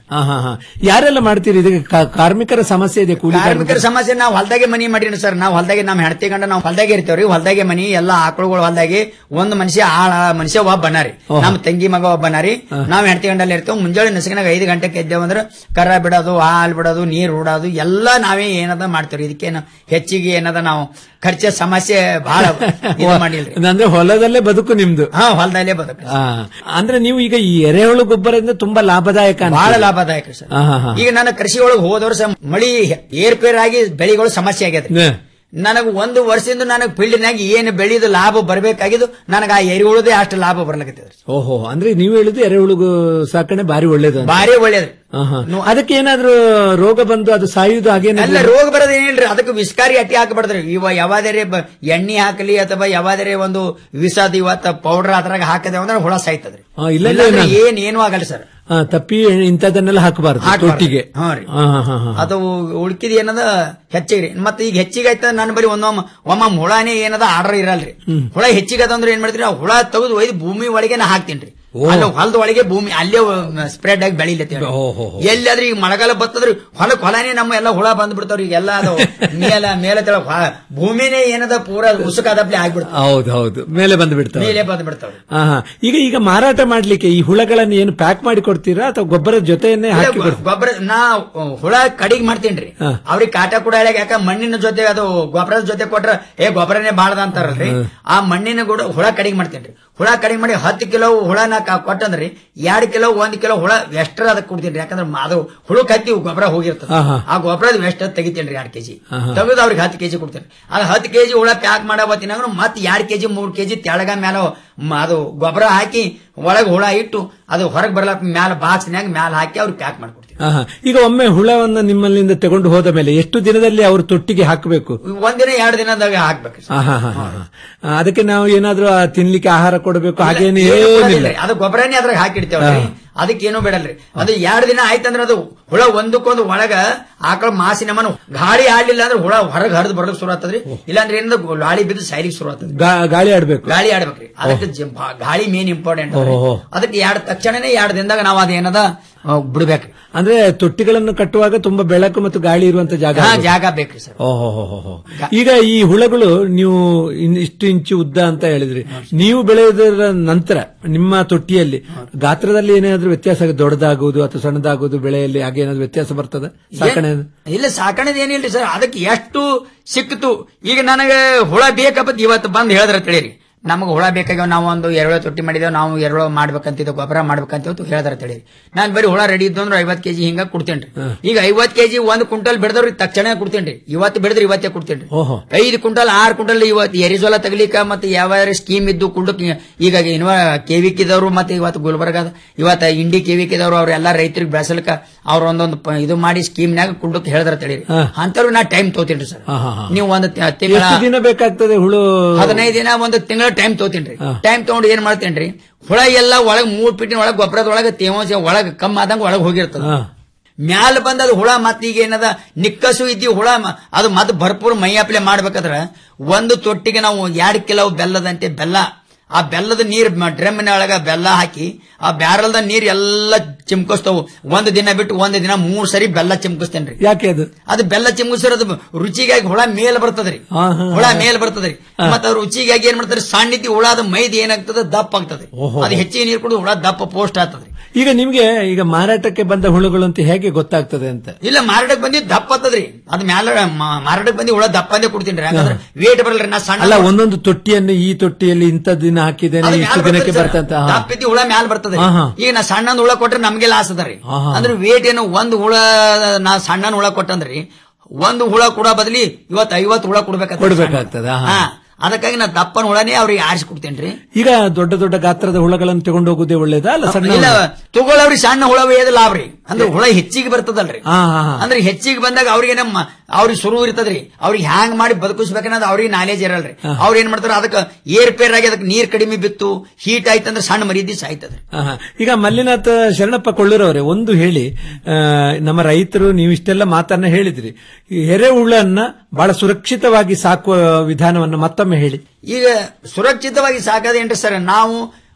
ಹಾ ಹಾ ಹಾ ಯಾರೆಲ್ಲ ಮಾಡ್ತೀರಿ ಇದಕ್ಕೆ ಕಾ- ಕಾರ್ಮಿಕರ ಸಮಸ್ಯೆ ಇದೆ ಕೂಲಿ ಕಾರ್ಮಿಕರ ಕಾರ್ಮಿಕರ ಸಮಸ್ಯೆ ನಾವು ಹೊಲ್ದಾಗೆ ಮನಿ ಮಾಡಿರಿ ಸರ್ ನಾವು ಹೊಲ್ದಾಗೆ ನಮ್ಮ ಹೆಂಡತಿ ಗಂಡ ನಾವು ಹೊಲ್ದಾಗೆ ಇರ್ತೇವ್ರಿ ಹೊಲ್ದಾಗೆ ಮನಿ ಎಲ್ಲಾ ಆಕಳುಗಳು ಹೊಲ್ದಾಗೆ ಒಂದು ಮನುಷ್ಯ ಆಳ ಮನುಷ್ಯ ಒಬ್ಬ ಬನ್ನಾರಿ ನಮ್ಮ ತಂಗಿ ಮಗ ಒಬ್ಬ ಬನ್ನಾರಿ ನಾವ್ ಹೆಂಡತಿ ಗಂಡಲ್ಲಿ ಇರ್ತೇವೆ ಮುಂಜಾನೆ ನಸಕಿನಾಗ ಐದು ಗಂಟೆಗೆ ಎದ್ದೇವ್ ಅಂದ್ರೆ ಕರ ಬಿಡೋದು ಹಾಲ್ ಬಿಡೋದು ನೀರ್ ಹೂಡೋದು ಎಲ್ಲಾ ನಾವೇ ಏನದ ಮಾಡ್ತೇವ್ರಿ ಇದಕ್ಕೇನು ಹೆಚ್ಚಿಗೆ ಏನದ ನಾವು ಖರ್ಚ ಸಮಸ್ಯೆ ಬಹಳ ಇದು ಮಾಡಿಲ್ರಿ ಅಂದ್ರೆ ಹೊಲದಲ್ಲೇ ಬದುಕು ನಿಮ್ದು ಹಾ ಹೊಲದಲ್ಲೇ ಬದುಕು ಆ, ಅಂದ್ರೆ ನೀವು ಈಗ ಈ ಎರೆಹುಳು ಗೊಬ್ಬರದಿಂದ ತುಂಬಾ ಲಾಭದಾಯಕ ಅಂತ ಬಹಳ ಲಾಭದಾಯಕ ಸರ್ ಹಾ, ಹಾ, ಹಾ. ಈಗ ನನ್ನ ಕೃಷಿ ಒಳಗೆ ಹೋದ ವರ್ಷ ಮಳಿ ಏರ್ಪೇರ್ ಆಗಿ ಬೆಳೆಗಳು ಸಮಸ್ಯೆ ಆಗ್ಯದ ನೆ. ನನಗೆ ಒಂದು ವರ್ಷದಿಂದ ನನಗೆ ಫೀಲ್ಡ್ನಾಗ ಏನು ಬೆಳೆದು ಲಾಭ ಬರಬೇಕಾಗಿದ್ದು ನನಗೆ ಆ ಎರಿಹುಳದೇ ಅಷ್ಟು ಲಾಭ ಬರ್ಲಕತ್ತಿದ್ರಿ ಓಹೋ ಅಂದ್ರೆ ನೀವು ಹೇಳಿದ್ದು ಎರೆಹುಳು ಸಾಕಣೆ ಬಾರಿ ಒಳ್ಳೇದು ಅಂತ. ಭಾರಿ ಒಳ್ಳೇದ್ರಿ ಆಹಾ. ಅದಕ್ಕೆ ಏನಾದ್ರೂ ರೋಗ ಬಂದು ಅದು ಸಾಯುವುದು ಅಲ್ಲ ಹಾಗೇನಾದ್ರು ರೋಗ ಬರೋದು ಏನಿಲ್ರಿ ಅದಕ್ಕೆ ವಿಸ್ಕಾರಿ ಅಟ್ಟಿ ಹಾಕಬಾರ್ದ್ರಿ ಇವ ಯಾವಾದರೆ ಬ- ಎಣ್ಣೆ ಹಾಕಲಿ ಅಥವಾ ಯಾವಾದರೆ ಒಂದು ವಿಷದ ಇವತ್ತ ಪೌಡರ್ ಅದ್ರಾಗ ಹಾಕದೆ ಅಂದ್ರೆ ಹುಳ ಸಾಯ್ತದ್ರಿ ಆ, ಇಲ್ಲ, ಇಲ್ಲ, ಇಲ್ಲಾಂದ್ರೆ ನಾನು- ಏನ್ ಏನು ಆಗಲ್ಲ ಸರ್ ಆ, ತಪ್ಪಿ ಇಂಥದನ್ನೆಲ್ಲ ಹಾಕಬಾರದು ಹಾಕ್ಬಾರ್ದು. ತೊಟ್ಟಿಗೆ ಹಾ ರೀ. ಹಾ, ಹಾ, ಹಾ, ಹಾ. ಅದು ಉಳ್ಕಿದ ಏನದ ಹೆಚ್ಚಿಗೆ ರೀ ಮತ್ತೆ ಈಗ ಹೆಚ್ಚಿಗೆ ಆಯ್ತ ನನ್ನ ಬಳಿ ಒಂದೊಮ್ಮ ಒಮ್ಮ ಹುಳನೇ ಏನದ ಆರ್ಡರ್ ಇರಲ್ರಿ ಹುಳ ಹೆಚ್ಚಿಗೆ ಅದಂದ್ರೆ ಏನ್ ಮಾಡ್ತೀರಿ ಆ ಹುಳ ತೆಗೆದು ಒಯ್ದು ಭೂಮಿ ಒಳಗೆ ನಾ ಹಾಕ್ತೀನಿ ಅಲ್ಲ ಹೊಲದ ಒಳಗೆ ಭೂಮಿ ಅಲ್ಲೇ ಸ್ಪ್ರೆಡ್ ಆಗಿ ಬೆಳಿಲತ್ತೀವಿ ಎಲ್ಲಾದ್ರೂ ಈಗ ಮಳೆಗಾಲ ಬರ್ತದ್ರಿ ಹೊಲಕ್ ಹೊಲನೇ ನಮ್ಮ ಎಲ್ಲ ಹುಳ ಬಂದ್ ಬಿಡ್ತಾವ್ರಿ ಈಗ ಎಲ್ಲ ಅದು ಮೇಲ ಮೇಲೆ ತೆಳಗ್ ಹೊ- ಭೂಮಿನೇ ಏನದ ಪೂರ ಉಸುಕಾದಪ್ಲೆ ಆಗ್ಬಿಡ್ತಾವ ಹೌದು ಹೌದು ಮೇಲೆ ಬಂದು ಬಿಡ್ತಾವೆ ಮೇಲೆ ಬಂದ್ ಬಿಡ್ತಾವ್ರಿ ಹಾ, ಹಾ. ಈಗ ಈಗ ಮಾರಾಟ ಮಾಡ್ಲಿಕ್ಕೆ ಈ ಹುಳಗಳನ್ನು ಏನು ಪ್ಯಾಕ್ ಮಾಡಿ ಕೊಡ್ತೀರಾ ಅಥವಾ ಗೊಬ್ಬರದ ಜೊತೆಯನ್ನೇ ಹಾಕಿ ಇಲ್ಲ, ಕೊಡ್ತೀರಾ ಗೊಬ್ಬರ ನಾ ಹುಳ ಕಡಿಗೆ ಮಾಡ್ತೇನ್ರಿ ಹಾ. ಅವ್ರಿಗೆ ಕಾಟ ಕೂಡ ಹೇಳಕ್ ಯಾಕ ಮಣ್ಣಿನ ಜೊತೆ ಅದು ಗೊಬ್ಬರದ ಜೊತೆ ಕೊಟ್ರ ಏ ಗೊಬ್ಬರನೇ ಬಾಳ್ದ ಅಂತಾರಲ್ರಿ ಆ ಮಣ್ಣಿನ ಕೂಡ ಹುಳ ಕಡಿಗೆ ಮಾಡ್ತೇನ್ರಿ ಹುಳ ಕಡಿಗೆ ಮಾಡಿ ಹತ್ತು ಕಿಲೋ ಹುಳನ ಕ- ಕೊಟ್ಟಂದ್ರಿ ಎರಡ್ ಕಿಲೋ ಒಂದ್ ಕಿಲೋ ಹುಳ ಎಷ್ಟ್ರ ಅದಕ್ಕೆ ಕೊಡ್ತೀನಿ ಯಾಕಂದ್ರೆ ಮ- ಅದು ಹುಳು ಕತ್ತಿ ಗೊಬ್ಬರ ಹೋಗಿರ್ತದೆ ಹಾ, ಹಾ. ಆ ಗೊಬ್ಬರದ ವೆಸ್ಟ್ ತೆಗಿತೇನ್ರಿ ಎರಡ್ ಕೆಜಿ ಹಾ, ಹಾ. ತೆಗೆದು ಅವ್ರಿಗೆ ಹತ್ತು ಕೆಜಿ ಕೊಡ್ತೇನೆ ಅದು ಹತ್ತು ಕೆಜಿ ಹುಳ ಪ್ಯಾಕ್ ಮಾಡೋ ಹೊತ್ತಿನಾಗ ಮತ್ತೆ ಎರಡ್ ಕೆಜಿ ಮೂರ್ ಕೆಜಿ ತೆಳಗ ಮ್ಯಾಲ ಮ- ಅದು ಗೊಬ್ಬರ ಹಾಕಿ ಒಳಗೆ ಹುಳ ಇಟ್ಟು ಅದು ಹೊರಗೆ ಬರ್ಲಕ್ ಮ್ಯಾಲ ಬಾಕ್ಸ್ನ್ಯಾಗ ಮ್ಯಾಲ ಹಾಕಿ ಅವ್ರಿಗೆ ಪ್ಯಾಕ್ ಮಾಡ್ಕೊಡ್ತೀನಿ ಹಾ, ಹಾ. ಈಗ ಒಮ್ಮೆ ಹುಳವನ್ನು ನಿಮ್ಮಲ್ಲಿಂದ ತಗೊಂಡು ಹೋದ ಮೇಲೆ ಎಷ್ಟು ದಿನದಲ್ಲಿ ಅವರು ತೊಟ್ಟಿಗೆ ಹಾಕಬೇಕು ಒಂದಿನ ಎರಡು ದಿನದಾಗ ಹಾಕ್ಬೇಕು ಹಾ, ಹಾ, ಹಾ, ಹಾ, ಹಾ. ಆ, ಅದಕ್ಕೆ ನಾವು ಏನಾದ್ರೂ ಆ ತಿನ್ಲಿಕ್ಕೆ ಆಹಾರ ಕೊಡಬೇಕು ಹಾಗೇನು ಏನು ಏನಿಲ್ಲ ಕೊಡೋದಿಲ್ರಿ. ಅದು ಗೊಬ್ಬರನೇ ಅದ್ರಾಗ ಹಾಕಿಡ್ತೇವ್ರಿ ಅದಕ್ಕೆ ಏನು ಬೇಡಲ್ರಿ ಅದು ಎರಡು ದಿನ ಆಯ್ತಂದ್ರೆ ಅದು ಹುಳ ಒಂದಕ್ಕೊಂದು ಒಳಗ ಆಕಳ ಮಾಸಿನ ಮನ ಗಾಳಿ ಆಡ್ಲಿಲ್ಲ ಅಂದ್ರೆ ಹುಳ ಹೊರಗೆ ಹರಿದು ಬರೋದಕ್ಕೆ ಶುರು ಆಗ್ತದ್ರಿ ಇಲ್ಲಾಂದ್ರೆ ಏನಂದ್ರೆ ಗಾಳಿ ಬಿದ್ದು ಸಾಯ್ಲಿಕ್ಕೆ ಶುರು ಆಗ್ತದೆ ಗಾ- ಗಾಳಿ ಆಡ್ಬೇಕು ಗಾಳಿ ಆಡ್ಬೇಕ್ರಿ ಅದಕ್ಕೆ ಜ- ಬಾ- ಗಾಳಿ ಮೇನ್ ಇಂಪಾರ್ಟೆಂಟ್ ಓಹೋ. ಅದಕ್ಕೆ ಎರಡು ತಕ್ಷಣನೇ ಎರಡು ದಿನದಾಗ ನಾವು ಅದೇನದ ಆ, ಬಿಡ್ಬೇಕ್ರಿ ಅಂದ್ರೆ ತೊಟ್ಟಿಗಳನ್ನು ಕಟ್ಟುವಾಗ ತುಂಬಾ ಬೆಳಕು ಮತ್ತು ಗಾಳಿ ಇರುವಂತ ಜಾಗ ಹಾ ಇರ್ಬೇಕು. ಜಾಗ ಬೇಕ್ರಿ ಸರ್ ಓಹೋ ಹೋ, ಹೋ, ಹೋ. ಈಗ ಈ ಹುಳಗಳು ನೀವು ಇನ್ ಇಷ್ಟು ಇಂಚು ಉದ್ದ ಅಂತ ಹೇಳಿದ್ರಿ ನೀವು ಬೆಳೆಯೋದರ ನಂತರ ನಿಮ್ಮ ತೊಟ್ಟಿಯಲ್ಲಿ ಗಾತ್ರದಲ್ಲಿ ಏನಾದ್ರೂ ವ್ಯತ್ಯಾಸ ಆಗುತ್ತೆ? ದೊಡ್ಡದಾಗುವುದು ಅಥವಾ ಸಣ್ಣದಾಗುವುದು ಬೆಳೆಯಲ್ಲಿ ಹಾಗೆ ಏನಾದ್ರು ವ್ಯತ್ಯಾಸ ಬರ್ತದೆ ಸಾಕಣೆ ಏನ್- ಇಲ್ಲ ಸಾಕಣೆದ ಏನಿಲ್ರಿ ಸರ್ ಅದಕ್ಕೆ ಎಷ್ಟು ಸಿಕ್ತು ಈಗ ನನಗೆ ಹುಳ ಬೇಕಪ್ಪ ಇವತ್ತು ಬಂದು ಹೇಳಿದ್ರ ತಿಳಿರಿ ನಮಗೆ ಹುಳ ಬೇಕಾಗ್ಯಾವ ನಾವು ಒಂದು ಎರಡೋ ತೊಟ್ಟಿ ಮಾಡಿದೇವು ನಾವು ಎರಡೋ ಮಾಡ್ಬೇಕಂತಿದ್ದು ಗೊಬ್ಬರ ಮಾಡ್ಬೇಕಂತ ಹೇಳಿದ್ರ ತಿಳಿರಿ ನಾನು ಬರೀ ಹುಳ ರೆಡಿ ಇದ್ದು ಅಂದ್ರೆ ಐವತ್ ಕೆಜಿ ಹಿಂಗ ಕೊಡ್ತೇನ್ರಿ ಈಗ ಐವತ್ ಕೆಜಿ ಒಂದ್ ಕ್ವಿಂಟಲ್ ಬೆಳೆದವ್ರಿಗೆ ತಕ್ಷಣ ಕೊಡ್ತೇನ್ರಿ ಇವತ್ತು ಬೆಳೆದ್ರೆ ಇವತ್ತೇ ಕೊಡ್ತೇನ್ರಿ ಓಹೋ ಐದು ಕ್ವಿಂಟಲ್ ಆರು ಕ್ವಿಂಟಲ್ ಇವತ್ತು ಎರಿಜೋಲ ತಗಲಿಕ ಮತ್ತೆ ಯಾವ ಸ್ಕೀಮ್ ಇದ್ದು ಕುಂಡಕ್ ಈಗ ಇನ್ವ ಕೆವಿಕಿದವರು ಮತ್ತೆ ಇವತ್ತು ಗುಲ್ಬರ್ಗದ ಇವತ್ತು ಇಂಡಿ ಕೆವಿಕಿದವರು ಅವ್ರೆಲ್ಲ ರೈತರಿಗೆ ಬೆಳೆಸಲಿಕ್ಕ ಅವ್ರ ಒಂದೊಂದು ಪ- ಇದು ಮಾಡಿ ಸ್ಕೀಮ್ನಾಗ ಕುಂಡಕ್ ಹೇಳಿದ್ರ ತಿಳಿರಿ ಹಾ. ಅಂತವ್ರು ನಾ ಟೈಮ್ ತೋತೀನ್ರಿ ಸರ್ ಹಾ, ಹಾ, ಹಾ. ನೀವು ಒಂದು ತಿಂಗಳ ಎಷ್ಟು ದಿನ ಬೇಕಾಗ್ತದೆ ಹುಳು ಹದಿನೈದು ದಿನ ಒಂದು ತಿಂಗಳ ಟೈಮ್ ತೋತೀನ್ರಿ ಟೈಮ್ ತಗೊಂಡು ಏನ್ ಮಾಡ್ತೇನ್ರಿ ಹುಳ ಎಲ್ಲ ಒಳಗ್ ಮೂರ್ ಫೀಟಿನ ಒಳಗ್ ಗೊಬ್ಬರದ ಒಳಗ ತೇವಾಂಶ ಒಳಗ್ ಕಮ್ಮ ಆದಂಗ ಒಳಗ್ ಹೋಗಿರ್ತದ ಹಾ. ಮ್ಯಾಲ ಬಂದ ಅದು ಹುಳ ಮತ್ ಈಗ ಏನದ ನಿಕ್ಕಸು ಇದ್ದಿ ಹುಳ ಮ- ಅದು ಮತ್ ಭರ್ಪೂರ್ ಮೈಯಾಪ್ಲೆ ಮಾಡ್ಬೇಕಾದ್ರ ಒಂದು ತೊಟ್ಟಿಗೆ ನಾವು ಎರಡ್ ಕಿಲೋ ಬೆಲ್ಲದಂತೆ ಬೆಲ್ಲ ಆ ಬೆಲ್ಲದ ನೀರ್ ಡ್ರಮ್ಮಿನ ಒಳಗ ಬೆಲ್ಲ ಹಾಕಿ ಆ ಬ್ಯಾರಲ್ದ ನೀರ್ ಎಲ್ಲ ಚಿಮ್ಕಿಸ್ತಾವು ಒಂದ್ ದಿನ ಬಿಟ್ಟು ಒಂದ್ ದಿನ ಮೂರ್ ಸರಿ ಬೆಲ್ಲ ಚಿಮ್ಕಿಸ್ತೇನ್ರಿ ಯಾಕೆ ಅದು ಅದು ಬೆಲ್ಲ ಚಿಮ್ಕಿಸಿರೋದು ರುಚಿಗಾಗಿ ಹುಳ ಮೇಲ್ ಬರ್ತದ್ರಿ ಹಾ, ಹಾ, ಹುಳ ಹಾ. ಮೇಲ್ ಬರ್ತದ್ರಿ ಮತ್ತ ಅದು ರುಚಿಗಾಗಿ ಏನ್ ಮಾಡ್ತಾರೆ ಸಣ್ಣಿತಿ ಹುಳ ಅದು ಮೈದ್ ಏನಾಗ್ತದೆ ದಪ್ಪ ಆಗ್ತದೆ ಓಹೋ. ಅದು ಹೆಚ್ಚಿಗೆ ನೀರು ಕುಡಿದು ಹುಳ ದಪ್ಪ ಪೋಸ್ಟ್ ಆಗ್ತದ್ರಿ ಈಗ ನಿಮ್ಗೆ ಈಗ ಮಾರಾಟಕ್ಕೆ ಬಂದ ಹುಳುಗಳು ಅಂತ ಹೇಗೆ ಗೊತ್ತಾಗ್ತದೆ ಅಂತ ಇಲ್ಲ ಮಾರಾಟಕ್ಕೆ ಬಂದಿ ದಪ್ಪ ಆಗ್ತದ್ರಿ ಅದ್ ಮ್ಯಾಲ ಮಾ- ಮಾರಾಟಕ್ಕೆ ಬಂದಿ ಹುಳ ದಪ್ಪ ಅಂದೇ ಕೊಡ್ತೀನಿ ಯಾಕಂದ್ರೆ ವೇಟ್ ಬರಲ್ರಿ ನಾ ಸಣ್ಣ ಅಲ್ಲ ಒಂದೊಂದು ತೊಟ್ಟಿಯನ್ನು ಈ ತೊಟ್ಟಿಯಲ್ಲಿ ಇಂಥ ದಿನ ಹಾಕಿದ್ದೇನೆ ಅದು ಇಷ್ಟು ಮ್ಯಾಲ್ ದಿನಕ್ಕೆ ಬರ್ತದೆ ಬರ್ತಂತ ಸರ್. ದಪ್ಪ ಇದ್ದಿ ಹುಳ ಮ್ಯಾಲ ಬರ್ತದೆ ಹಾ, ಹಾ. ಈಗ ನಾ ಸಣ್ಣದ್ ಹುಳ ಕೊಟ್ರೆ ನಮ್ಗೆ ಲಾಸ್ ಅದ ರೀ ಹಾ, ಹಾ. ಅಂದ್ರೆ ವೇಟ್ ಏನು ಒಂದ್ ಹುಳ ನಾ ಸಣ್ಣ ಹುಳ ಕೊಟ್ಟಂದ್ರಿ ಒಂದು ಹುಳ ಕೂಡ ಬದಲಿ ಇವತ್ತು ಐವತ್ತು ಹುಳ ಕೊಡ್ಬೇಕಾಗ್ತದೆ ಕೊಡ್ಬೇಕಾಗ್ತದೆ, ಹಾ. ಹಾ ಅದಕ್ಕಾಗಿ ನಾ ದಪ್ಪನ ಹುಳನೇ ಅವ್ರಿಗೆ ಆರಿಸಿ ಕೊಡ್ತೇನ್ರಿ ಈಗ ದೊಡ್ಡ ದೊಡ್ಡ ಗಾತ್ರದ ಹುಳಗಳನ್ನು ತಗೊಂಡು ಹೋಗುದೇ ಒಳ್ಳೇದಾ ಅಲ್ಲ ಸಣ್ಣ ಇಲ್ಲ ಹುಳ? ತಗೊಳ್ಳವ್ರಿ ಸಣ್ಣ ಹುಳ ಒಯ್ಯೋದು ಲಾಭ ರೀ ಅಂದ್ರೆ ಹುಳ ಹೆಚ್ಚಿಗೆ ಬರ್ತದಲ್ರಿ ಹಾ, ಹಾ, ಹಾ. ಅಂದ್ರೆ ಹೆಚ್ಚಿಗೆ ಬಂದಾಗ ಅವ್ರಿಗೆ ನಮ್ಮ ಅವ್ರಿಗೆ ಶುರು ಇರ್ತದ್ರಿ ಅವ್ರಿಗೆ ಹ್ಯಾಂಗ್ ಮಾಡಿ ಬದುಕಿಸ್ಬೇಕನ್ನೋದು ಅವ್ರಿಗೆ ನಾಲೇಜ್ ಇರಲ್ರಿ ಅವ್ರ ಏನ್ ಮಾಡ್ತಾರ ಅದಕ್ಕೆ ಏರ್ ಪೇರ್ ಆಗಿ ಅದಕ್ಕೆ ನೀರ್ ಕಡಿಮೆ ಬಿತ್ತು ಹೀಟ್ ಆಯ್ತಂದ್ರೆ ಸಣ್ಣ ಮರಿದಿ ಸಾಯ್ತದ್ರಿ ಆಹಾ. ಈಗ ಮಲ್ಲಿನಾಥ ಶರಣಪ್ಪ ಕೊಳ್ಳೂರವರೇ ಒಂದು ಹೇಳಿ ಆ, ನಮ್ಮ ರೈತರು ನೀವು ಇಷ್ಟೆಲ್ಲ ಮಾತನ್ನ ಹೇಳಿದ್ರಿ ಈ ಎರೆಹುಳನ್ನ ಬಹಳ ಸುರಕ್ಷಿತವಾಗಿ ಸಾಕುವ ವಿಧಾನವನ್ನು ಮತ್ತೊಮ್ಮೆ ಹೇಳಿ ಈಗ ಸುರಕ್ಷಿತವಾಗಿ ಸಾಕದೇನ್ರಿ ಸರ್ ನಾವು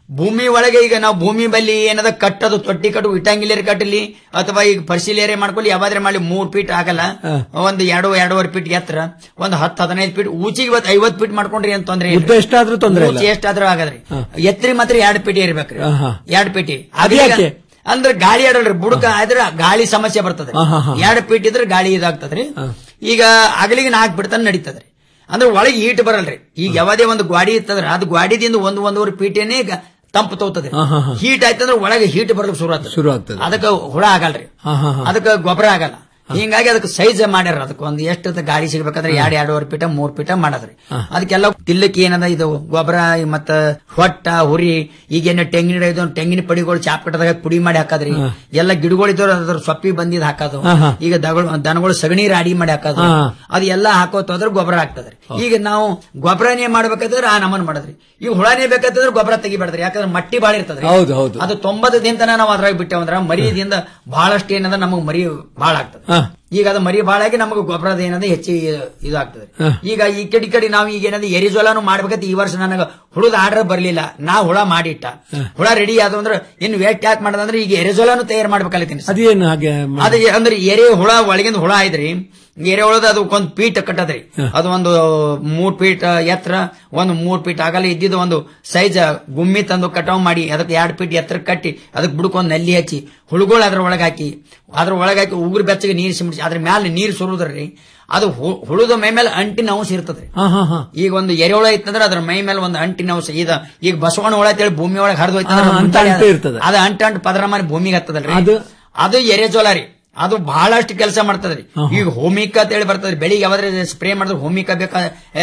ಭೂಮಿ ಒಳಗೆ ಈಗ ನಾವು ಭೂಮಿ ಬಲ್ಲಿ ಏನದ ಕಟ್ಟದು ತೊಟ್ಟಿ ಕಟ್ಟು ಇಟ್ಟಂಗಿಲೇರಿ ಕಟ್ಟಲಿ ಅಥವಾ ಈಗ ಪರಿಶೀಲೇರಿ ಮಾಡ್ಕೊಳ್ಳಿ ಯಾವಾದ್ರೆ ಮಾಡಿ ಮೂರ್ ಫೀಟ್ ಆಗಲ್ಲ ಒಂದು ಎರಡು ಎರಡೂವರೆ ಫೀಟ್ ಎತ್ತರ ಒಂದು ಹತ್ತು ಹದಿನೈದು ಫೀಟ್ ಊಚಿಗೆ ಇವತ್ತು ಐವತ್ತು ಫೀಟ್ ಮಾಡ್ಕೊಂಡ್ರಿ ಅಂತ ತೊಂದ್ರೆ ಉದ್ದ ಎಷ್ಟಾದ್ರೂ ತೊಂದ್ರೆ ಇಲ್ಲ. ಊಚಿ ಎಷ್ಟಾದ್ರೂ ಆಗದ್ರಿ ಎತ್ತರಿ ಮಾತ್ರ ಎರಡು ಪೀಟಿ ಇರ್ಬೇಕ್ರಿ ಆಹಾ. ಎರಡು ಪೀಟಿ ಅದ್ ಯಾಕೆ? ಅಂದ್ರೆ ಗಾಳಿ ಆಡಲ್ರಿ ಬುಡಕ ಆದ್ರೆ ಗಾಳಿ ಸಮಸ್ಯೆ ಬರ್ತದೆ ಆಹಾ, ಹಾ. ಎರಡು ಫೀಟ್ ಇದ್ರೆ ಗಾಳಿ ಇದಾಗ್ತದ್ರಿ ಈಗ ಅಗಲಿಗೆ ನಾಲ್ಕು ಬಿಡ್ತಾನೆ ನಡೀತದ್ರಿ ಅಂದ್ರೆ ಒಳಗೆ ಹೀಟ್ ಬರಲ್ರಿ ಈಗ ಯಾವದೇ ಒಂದು ಗ್ವಾಡಿ ಇರ್ತದ್ರ ಅದು ಗ್ವಾಡಿದಿಂದ ಒಂದು ಒಂದೂವರೆ ಫೀಟೇನೆ ಗ- ತಂಪು ತೋತದೆ ಆಹಾ, ಹಾ. ಹೀಟ್ ಆಯ್ತಂದ್ರೆ ಒಳಗೆ ಹೀಟ್ ಬರ್ಲಿಕ್ಕೆ ಶುರು ಆಗ್ತದೆ ಶುರು ಆಗ್ತದೆ ಅದಕ್ಕೆ ಹುಳ ಆಗಲ್ರಿ ಹಾ, ಹಾ, ಹಾ. ಅದಕ್ಕೆ ಗೊಬ್ಬರ ಆಗಲ್ಲ ಹಿಂಗಾಗಿ ಅದಕ್ಕೆ ಸೈಜ್ ಮಾಡ್ಯಾರ ಅದಕ್ಕೆ ಒಂದು ಎಷ್ಟು ಗಾಳಿ ಸಿಗ್ಬೇಕಾದ್ರೆ ಎರಡು ಎರಡೂವರೆ ಫೀಟ ಮೂರ್ ಫೀಟ ಮಾಡದ್ರಿ ಅದಕ್ಕೆಲ್ಲ ತಿಲ್ಲಕ್ಕೆ ಏನದ ಇದು ಗೊಬ್ಬರ ಮತ್ತ ಹೊಟ್ಟ ಹುರಿ ಈಗೇನ ತೆಂಗಿನ ಇದು ತೆಂಗಿನ ಪಡಿಗಳು ಚಾಪ್ ಕಟ್ಟದಾಗ ಪುಡಿ ಮಾಡಿ ಹಾಕದ್ರಿ ಎಲ್ಲ ಗಿಡಗಳು ಇದ್ದವ್ರು ಅದ್ರ ಸೊಪ್ಪಿ ಬಂದಿದ್ ಹಾಕೋದು ಹಾ, ಹಾ. ಈಗ ದಗಳು ದನಗಳು ಸಗಣಿ ರಾಡಿ ಮಾಡಿ ಹಾಕೋದು ಹಾ. ಅದು ಎಲ್ಲ ಹಾಕೋತ ಹೋದ್ರೆ ಗೊಬ್ಬರ ಆಗ್ತದ್ರಿ ಈಗ ನಾವು ಗೊಬ್ಬರನೇ ಮಾಡ್ಬೇಕಾದ್ರೆ ಆ ನಮನ್ ಮಾಡದ್ರಿ ಈಗ ಹುಳನೇ ಬೇಕಾದ್ರೆ ಗೊಬ್ಬರ ತೆಗಿಬಾರ್ದ್ರಿ ಯಾಕಂದ್ರೆ ಮಟ್ಟಿ ಬಾಳ ಇರ್ತದ್ರಿ ಹೌದು ಹೌದು ಅದು ತೊಂಬತ್ತು ದಿನತನ ನಾವು ಅದ್ರಾಗ ಬಿಟ್ಟೇವಂದ್ರ ಮರಿದಿಂದ ಬಹಳಷ್ಟು ಏನದ ನಮಗ್ ಮರಿ ಬಾಳ ಆಗ್ತದೆ ಹಾ. ಈಗ ಅದು ಮರಿ ಬಾಳಾಗಿ ನಮಗೆ ಗೊಬ್ಬರದ ಏನದ ಹೆಚ್ಚಿಗೆ ಇದಾಗ್ತದೆ ಹಾ. ಈಗ ಈ ಕಡೆ ಈ ಕಡೆ ನಾವು ಈಗ ಏನದ ಎರಿಜೋಲಾನು ಮಾಡ್ಬೇಕಂತ ಈ ವರ್ಷ ನನಗ ಹುಳದ ಆರ್ಡರ್ ಬರ್ಲಿಲ್ಲ ನಾ ಹುಳ ಮಾಡಿಟ್ಟ ಹುಳ ರೆಡಿ ಆದ ಅಂದ್ರೆ ಇನ್ನು ವೇಟ್ ಯಾಕೆ ಮಾಡದಂದ್ರೆ ಈಗ ಎರೆಜೋಲಾನು ತಯಾರು ಮಾಡ್ಬೇಕಲ್ಲತ್ತೀನಿ ಅದೇನು ಹಾಗೆ ಅದು ಅಂದ್ರೆ ಎರೆ ಹುಳ ಒಳಗಿಂದ ಹುಳ ಐದ್ರಿ ಎರೆ ಹುಳದ ಅದು ಒಂದ್ ಪೀಟ್ ಕಟ್ಟದ್ರಿ ಅದು ಒಂದು ಮೂರ್ ಫೀಟ್ ಎತ್ತರ ಒಂದು ಮೂರ್ ಫೀಟ್ ಆಗಲ್ಲ ಇದ್ದಿದ್ದು ಒಂದು ಸೈಜ್ ಗುಮ್ಮಿ ತಂದು ಕಟಾವ್ ಮಾಡಿ ಅದಕ್ಕೆ ಎರಡ್ ಫೀಟ್ ಎತ್ತರ ಕಟ್ಟಿ ಅದಕ್ಕೆ ಬುಡಕ್ ಒಂದ್ ನಲ್ಲಿ ಹಚ್ಚಿ ಹುಳುಗಳು ಅದ್ರ ಒಳಗೆ ಹಾಕಿ ಅದ್ರ ಒಳಗೆ ಹಾಕಿ ಉಗುರು ಬೆಚ್ಚಗೆ ನೀರು ಸಿಮಿಡಿಸಿ ಅದ್ರ ಮ್ಯಾಲ ನೀರು ಸುರುದ್ರಿ ಅದು ಹು- ಹುಳುದ ಮೈ ಮೇಲೆ ಅಂಟಿನ ಅಂಶ ಇರ್ತದ್ರಿ ಹಾ ಹಾ ಹಾ ಈಗ ಒಂದು ಎರೆಹುಳ ಇತ್ತಂದ್ರೆ ಅದ್ರ ಮೈ ಮೇಲೆ ಒಂದು ಅಂಟಿನ ಅಂಶ ಈಗ ಈಗ ಬಸವಣ್ಣ ಹುಳ ಅಂತೇಳಿ ಭೂಮಿ ಒಳಗೆ ಹರಿದು ಹಾ, ಅಂಟ ಅಂಟು ಇರ್ತದೆ. ಅದು ಅಂಟ ಅಂಟು ಪದರ ಮಾಡಿ ಭೂಮಿಗೆ ಹತ್ತದಲ್ರಿ ಅದು- ಅದು ಎರೆಜೋಲ ರೀ ಅದು ಬಹಳಷ್ಟು ಕೆಲಸ ಮಾಡ್ತದ್ರಿ ಈಗ ಹೋಮಿಕ ಅಂತ ಹೇಳಿ ಬರ್ತದ್ರಿ ಬೆಳಿಗ್ಗೆ ಯಾವ್ದಾದ್ರೆ ಸ್ಪ್ರೇ ಮಾಡಿದ್ರೆ ಹೋಮಿಕ ಬೇಕಾ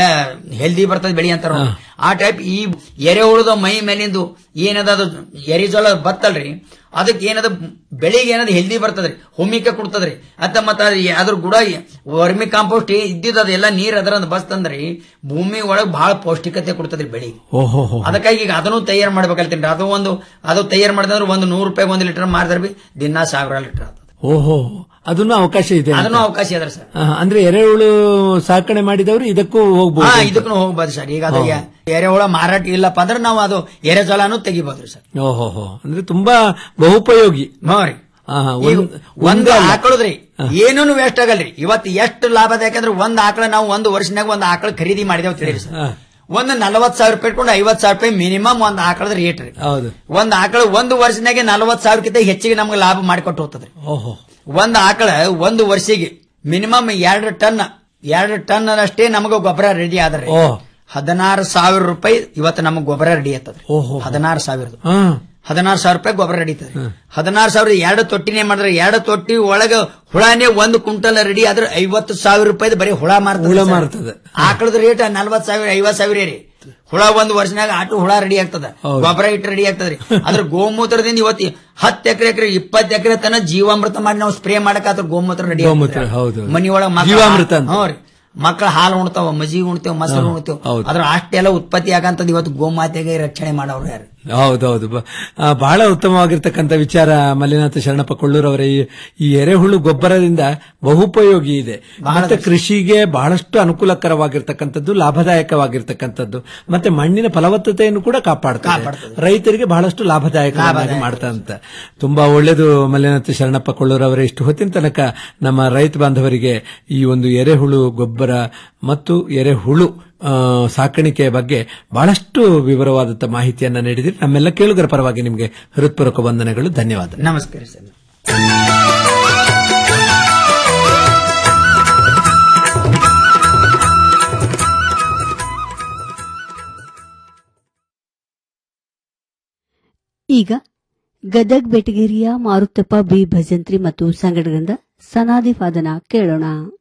ಹೆಲ್ದಿ ಬರ್ತದೆ ಬೆಳಿ ಅಂತಾರ ನೋಡ್ರಿ. ಆ ಟೈಪ್ ಈ ಎರೆಹುಳದ ಮೈ ಮೇಲಿಂದು ಏನದ ಅದು ಎರೆಜೋಲ ಬತ್ತಲ್ರಿ ಅದಕ್ಕೆ ಏನದ ಬೆಳಿಗ್ಗೆ ಏನದ ಹೆಲ್ದಿ ಬರ್ತದ್ರಿ ಹೋಮಿಕ ಕೊಡ್ತದ್ರಿ ಅತ್ತ ಮತ್ತ ಅದ್ ಅದ್ರ ಗುಡ ವರ್ಮಿ ಕಾಂಪೋಸ್ಟ್ ಇದ್ದಿದ್ದು ಅದೆಲ್ಲ ನೀರ್ ಅದರ ಬಸ್ತಂದ್ರಿ ಭೂಮಿ ಒಳಗ್ ಬಹಳ ಪೌಷ್ಟಿಕತೆ ಕೊಡ್ತದ್ರಿ ಬೆಳಿಗ್ಗೆ ಓಹೋ ಹೋ ಅದಕ್ಕಾಗಿ ಈಗ ಅದನ್ನು ತಯಾರು ಮಾಡ್ಬೇಕಲ್ತೀನಿ ಅದು ಒಂದು ಅದು ತಯಾರು ಮಾಡಿದ್ರೆ ಒಂದು ನೂರು ರೂಪಾಯಿ ಒಂದು ಲೀಟರ್ ಮಾರಿದ್ರೆ ಬಿ ದಿನ ಸಾವಿರ ಲೀಟರ್ ಆಗ್ತದೆ ಓಹೋ ಅದನ್ನು ಅವಕಾಶ ಇದೆ ಅಂತ. ಅದನ್ನು ಅವಕಾಶ ಅದ್ರ ಸರ್ ಆ, ಅಂದ್ರೆ ಎರೆಹುಳು ಸಾಕಣೆ ಮಾಡಿದವರು ಇದಕ್ಕೂ ಹಾ ಹೋಗ್ಬೋದು ಇದಕ್ಕೂ ಹೋಗ್ಬೋದು ಸರ್ ಈಗ ಅದು ಹಾ. ಎರೆಹುಳ ಮಾರಾಟ ಇಲ್ಲಪ್ಪ ಅಂದ್ರೆ ನಾವು ಅದು ಎರೆಜಲಾನು ತೆಗಿಬೋದ್ರಿ ಸರ್ ಓಹೋ ಹೋ ಅಂದ್ರೆ ತುಂಬಾ ಬಹುಪಯೋಗಿ ನೋಡ್ರಿ ಆಹಾ, ಈಗ ಒಂದ್- ಒಂದು ಒಂದಲ್ಲ. ಆಕಳದ್ರಿ ಏನೂ ವೇಸ್ಟ್ ಆಗಲ್ರಿ ಇವತ್ತು ಎಷ್ಟು ಲಾಭದ ಯಾಕಂದ್ರೆ ಒಂದ್ ಆಕಳ ನಾವು ಒಂದು ವರ್ಷನಾಗ ಒಂದು ಆಕಳ ಖರೀದಿ ಮಾಡಿದೇವ್ ತಿಳಿರಿ ಸರ್ ಹಾ, ಒಂದು ನಲವತ್ ಸಾವಿರ ರೂಪಾಯಿ ಇಟ್ಕೊಂಡು ಐವತ್ ಸಾವಿರ ರೂಪಾಯಿ ಮಿನಿಮಮ್ ಒಂದ್ ಆಕಳದ ರೇಟ್ ರೀ ಹೌದು ಒಂದ್ ಆಕಳ ಒಂದು ವರ್ಷನಾಗೆ ನಲವತ್ ಸಾವಿರಕ್ಕಿಂತ ಹೆಚ್ಚಿಗೆ ನಮ್ಗೆ ಲಾಭ ಮಾಡಿಕೊಟ್ಟು ಹೋಗ್ತದ್ರಿ ಓಹೋ ಒಂದ್ ಆಕಳ ಒಂದು ವರ್ಷಿಗೆ ಮಿನಿಮಮ್ ಎರಡು ಟನ್ ಎರಡು ಟನ್ ಅಷ್ಟೇ ನಮಗೆ ಗೊಬ್ಬರ ರೆಡಿ ಆದ್ರೆ ಓ ಹದಿನಾರು ಸಾವಿರ ರೂಪಾಯಿ ಇವತ್ತು ನಮಗೆ ಗೊಬ್ಬರ ರೆಡಿ ಆಗ್ತದೆ ಓಹೋ ಹದಿನಾರು ಸಾವಿರದ ಹಾ ಹದಿನಾರು ಸಾವಿರ ರೂಪಾಯಿ ಗೊಬ್ಬರ ನಡೀತದೆ ಹದಿನಾರು ಸಾವಿರ ಎರಡು ತೊಟ್ಟಿನೇ ಮಾಡಿದ್ರೆ ಎರಡು ತೊಟ್ಟಿ ಒಳಗ ಹುಳನೇ ಒಂದು ಕುಂಟಲ್ ರೆಡಿ ಆದ್ರೆ ಐವತ್ತು ಸಾವಿರ ರೂಪಾಯಿ ಬರೀ ಹುಳ ಮಾರ್ತದೆ ಹುಳ ಸರ್. ಮಾರ್ತದೆ. ಆಕಳದ ರೇಟ್ ನಲ್ವತ್ ಸಾವಿರ ಐವತ್ ಸಾವಿರ ರೀ ಹುಳ ಒಂದು ವರ್ಷನಾಗ ಆಟು ಹುಳ ರೆಡಿ ಆಗ್ತದ ಹೌದು. ಗೊಬ್ಬರ ಇಟ್ಟು ರೆಡಿ ಆಗ್ತದ್ರಿ ಅದ್ರ ಗೋಮೂತ್ರದಿಂದ ಇವತ್ತು ಹತ್ತು ಎಕರೆ ಎಕರೆ ಇಪ್ಪತ್ತು ಎಕರೆ ತನ ಜೀವಾಮೃತ ಮಾಡಿ ನಾವು ಸ್ಪ್ರೇ ಮಾಡಕ್ ಅದ್ರ ಗೋಮೂತ್ರ ರೆಡಿ ಗೋಮೂತ್ರ, ಹೌದು. ಮನಿ ಒಳಗ ಜೀವಾಮೃತ ಅಂತ. ಹ್ಞೂ ರೀ ಮಕ್ಕಳ ಹಾಲು ಉಣ್ತಾವ ಮಜ್ಜಿಗೆ ಉಣ್ತೇವ್ ಮೊಸರು ಹಾ, ಉಣ್ತೇವ್ ಹೌದು. ಅದ್ರ ಅಷ್ಟೆಲ್ಲ ಉತ್ಪತ್ತಿ ಆಗಂತದ್ ಇವತ್ತು ಗೋಮಾತೆಗೆ ರಕ್ಷಣೆ ಮಾಡೋರು ಯಾರು ಹೌದೌದು ಬ- ಆ, ಬಹಳ ಉತ್ತಮವಾಗಿರ್ತಕ್ಕಂಥ ವಿಚಾರ ಮಲ್ಲಿನಾಥ ಶರಣಪ್ಪ ಕೊಳ್ಳೂರವರ ಈ ಈ ಎರೆಹುಳು ಗೊಬ್ಬರದಿಂದ ಬಹುಪಯೋಗಿ ಇದೆ ಮತ್ತೆ ಕೃಷಿಗೆ ಬಹಳಷ್ಟು ಅನುಕೂಲಕರವಾಗಿರ್ತಕ್ಕಂಥದ್ದು ಲಾಭದಾಯಕವಾಗಿರ್ತಕ್ಕಂಥದ್ದು ಮತ್ತೆ ಮಣ್ಣಿನ ಫಲವತ್ತತೆಯನ್ನು ಕೂಡ ಕಾಪಾಡ್ತದೆ ರೈತರಿಗೆ ಬಹಳಷ್ಟು ಲಾಭದಾಯಕ ಮಾಡ್ತಾ ಅಂತ ತುಂಬಾ ಒಳ್ಳೆಯದು ಮಲ್ಲಿನಾಥ ಶರಣಪ್ಪ ಕೊಳ್ಳೂರವರ ಇಷ್ಟು ಹೊತ್ತಿನ ತನಕ ನಮ್ಮ ರೈತ ಬಾಂಧವರಿಗೆ ಈ ಒಂದು ಎರೆಹುಳು ಗೊಬ್ಬರ ಮತ್ತು ಎರೆಹುಳು ಆ, ಸಾಕಾಣಿಕೆಯ ಬಗ್ಗೆ ಬಹಳಷ್ಟು ವಿವರವಾದಂತಹ ಮಾಹಿತಿಯನ್ನ ನೀಡಿದಿರಿ ನಮ್ಮೆಲ್ಲ ಕೇಳುಗರ ಪರವಾಗಿ ನಿಮಗೆ ಹೃತ್ಪೂರ್ವಕ ವಂದನೆಗಳು ಧನ್ಯವಾದ ನಮಸ್ಕಾರ ಸರ್ ಈಗ ಗದಗ್ ಬೆಟಗೇರಿಯ ಮಾರುತಪ್ಪ ಬಿ ಭಜಂತ್ರಿ ಮತ್ತು ಸಂಗಡಗಂದ ಸನಾದಿ ವಾದನ ಕೇಳೋಣ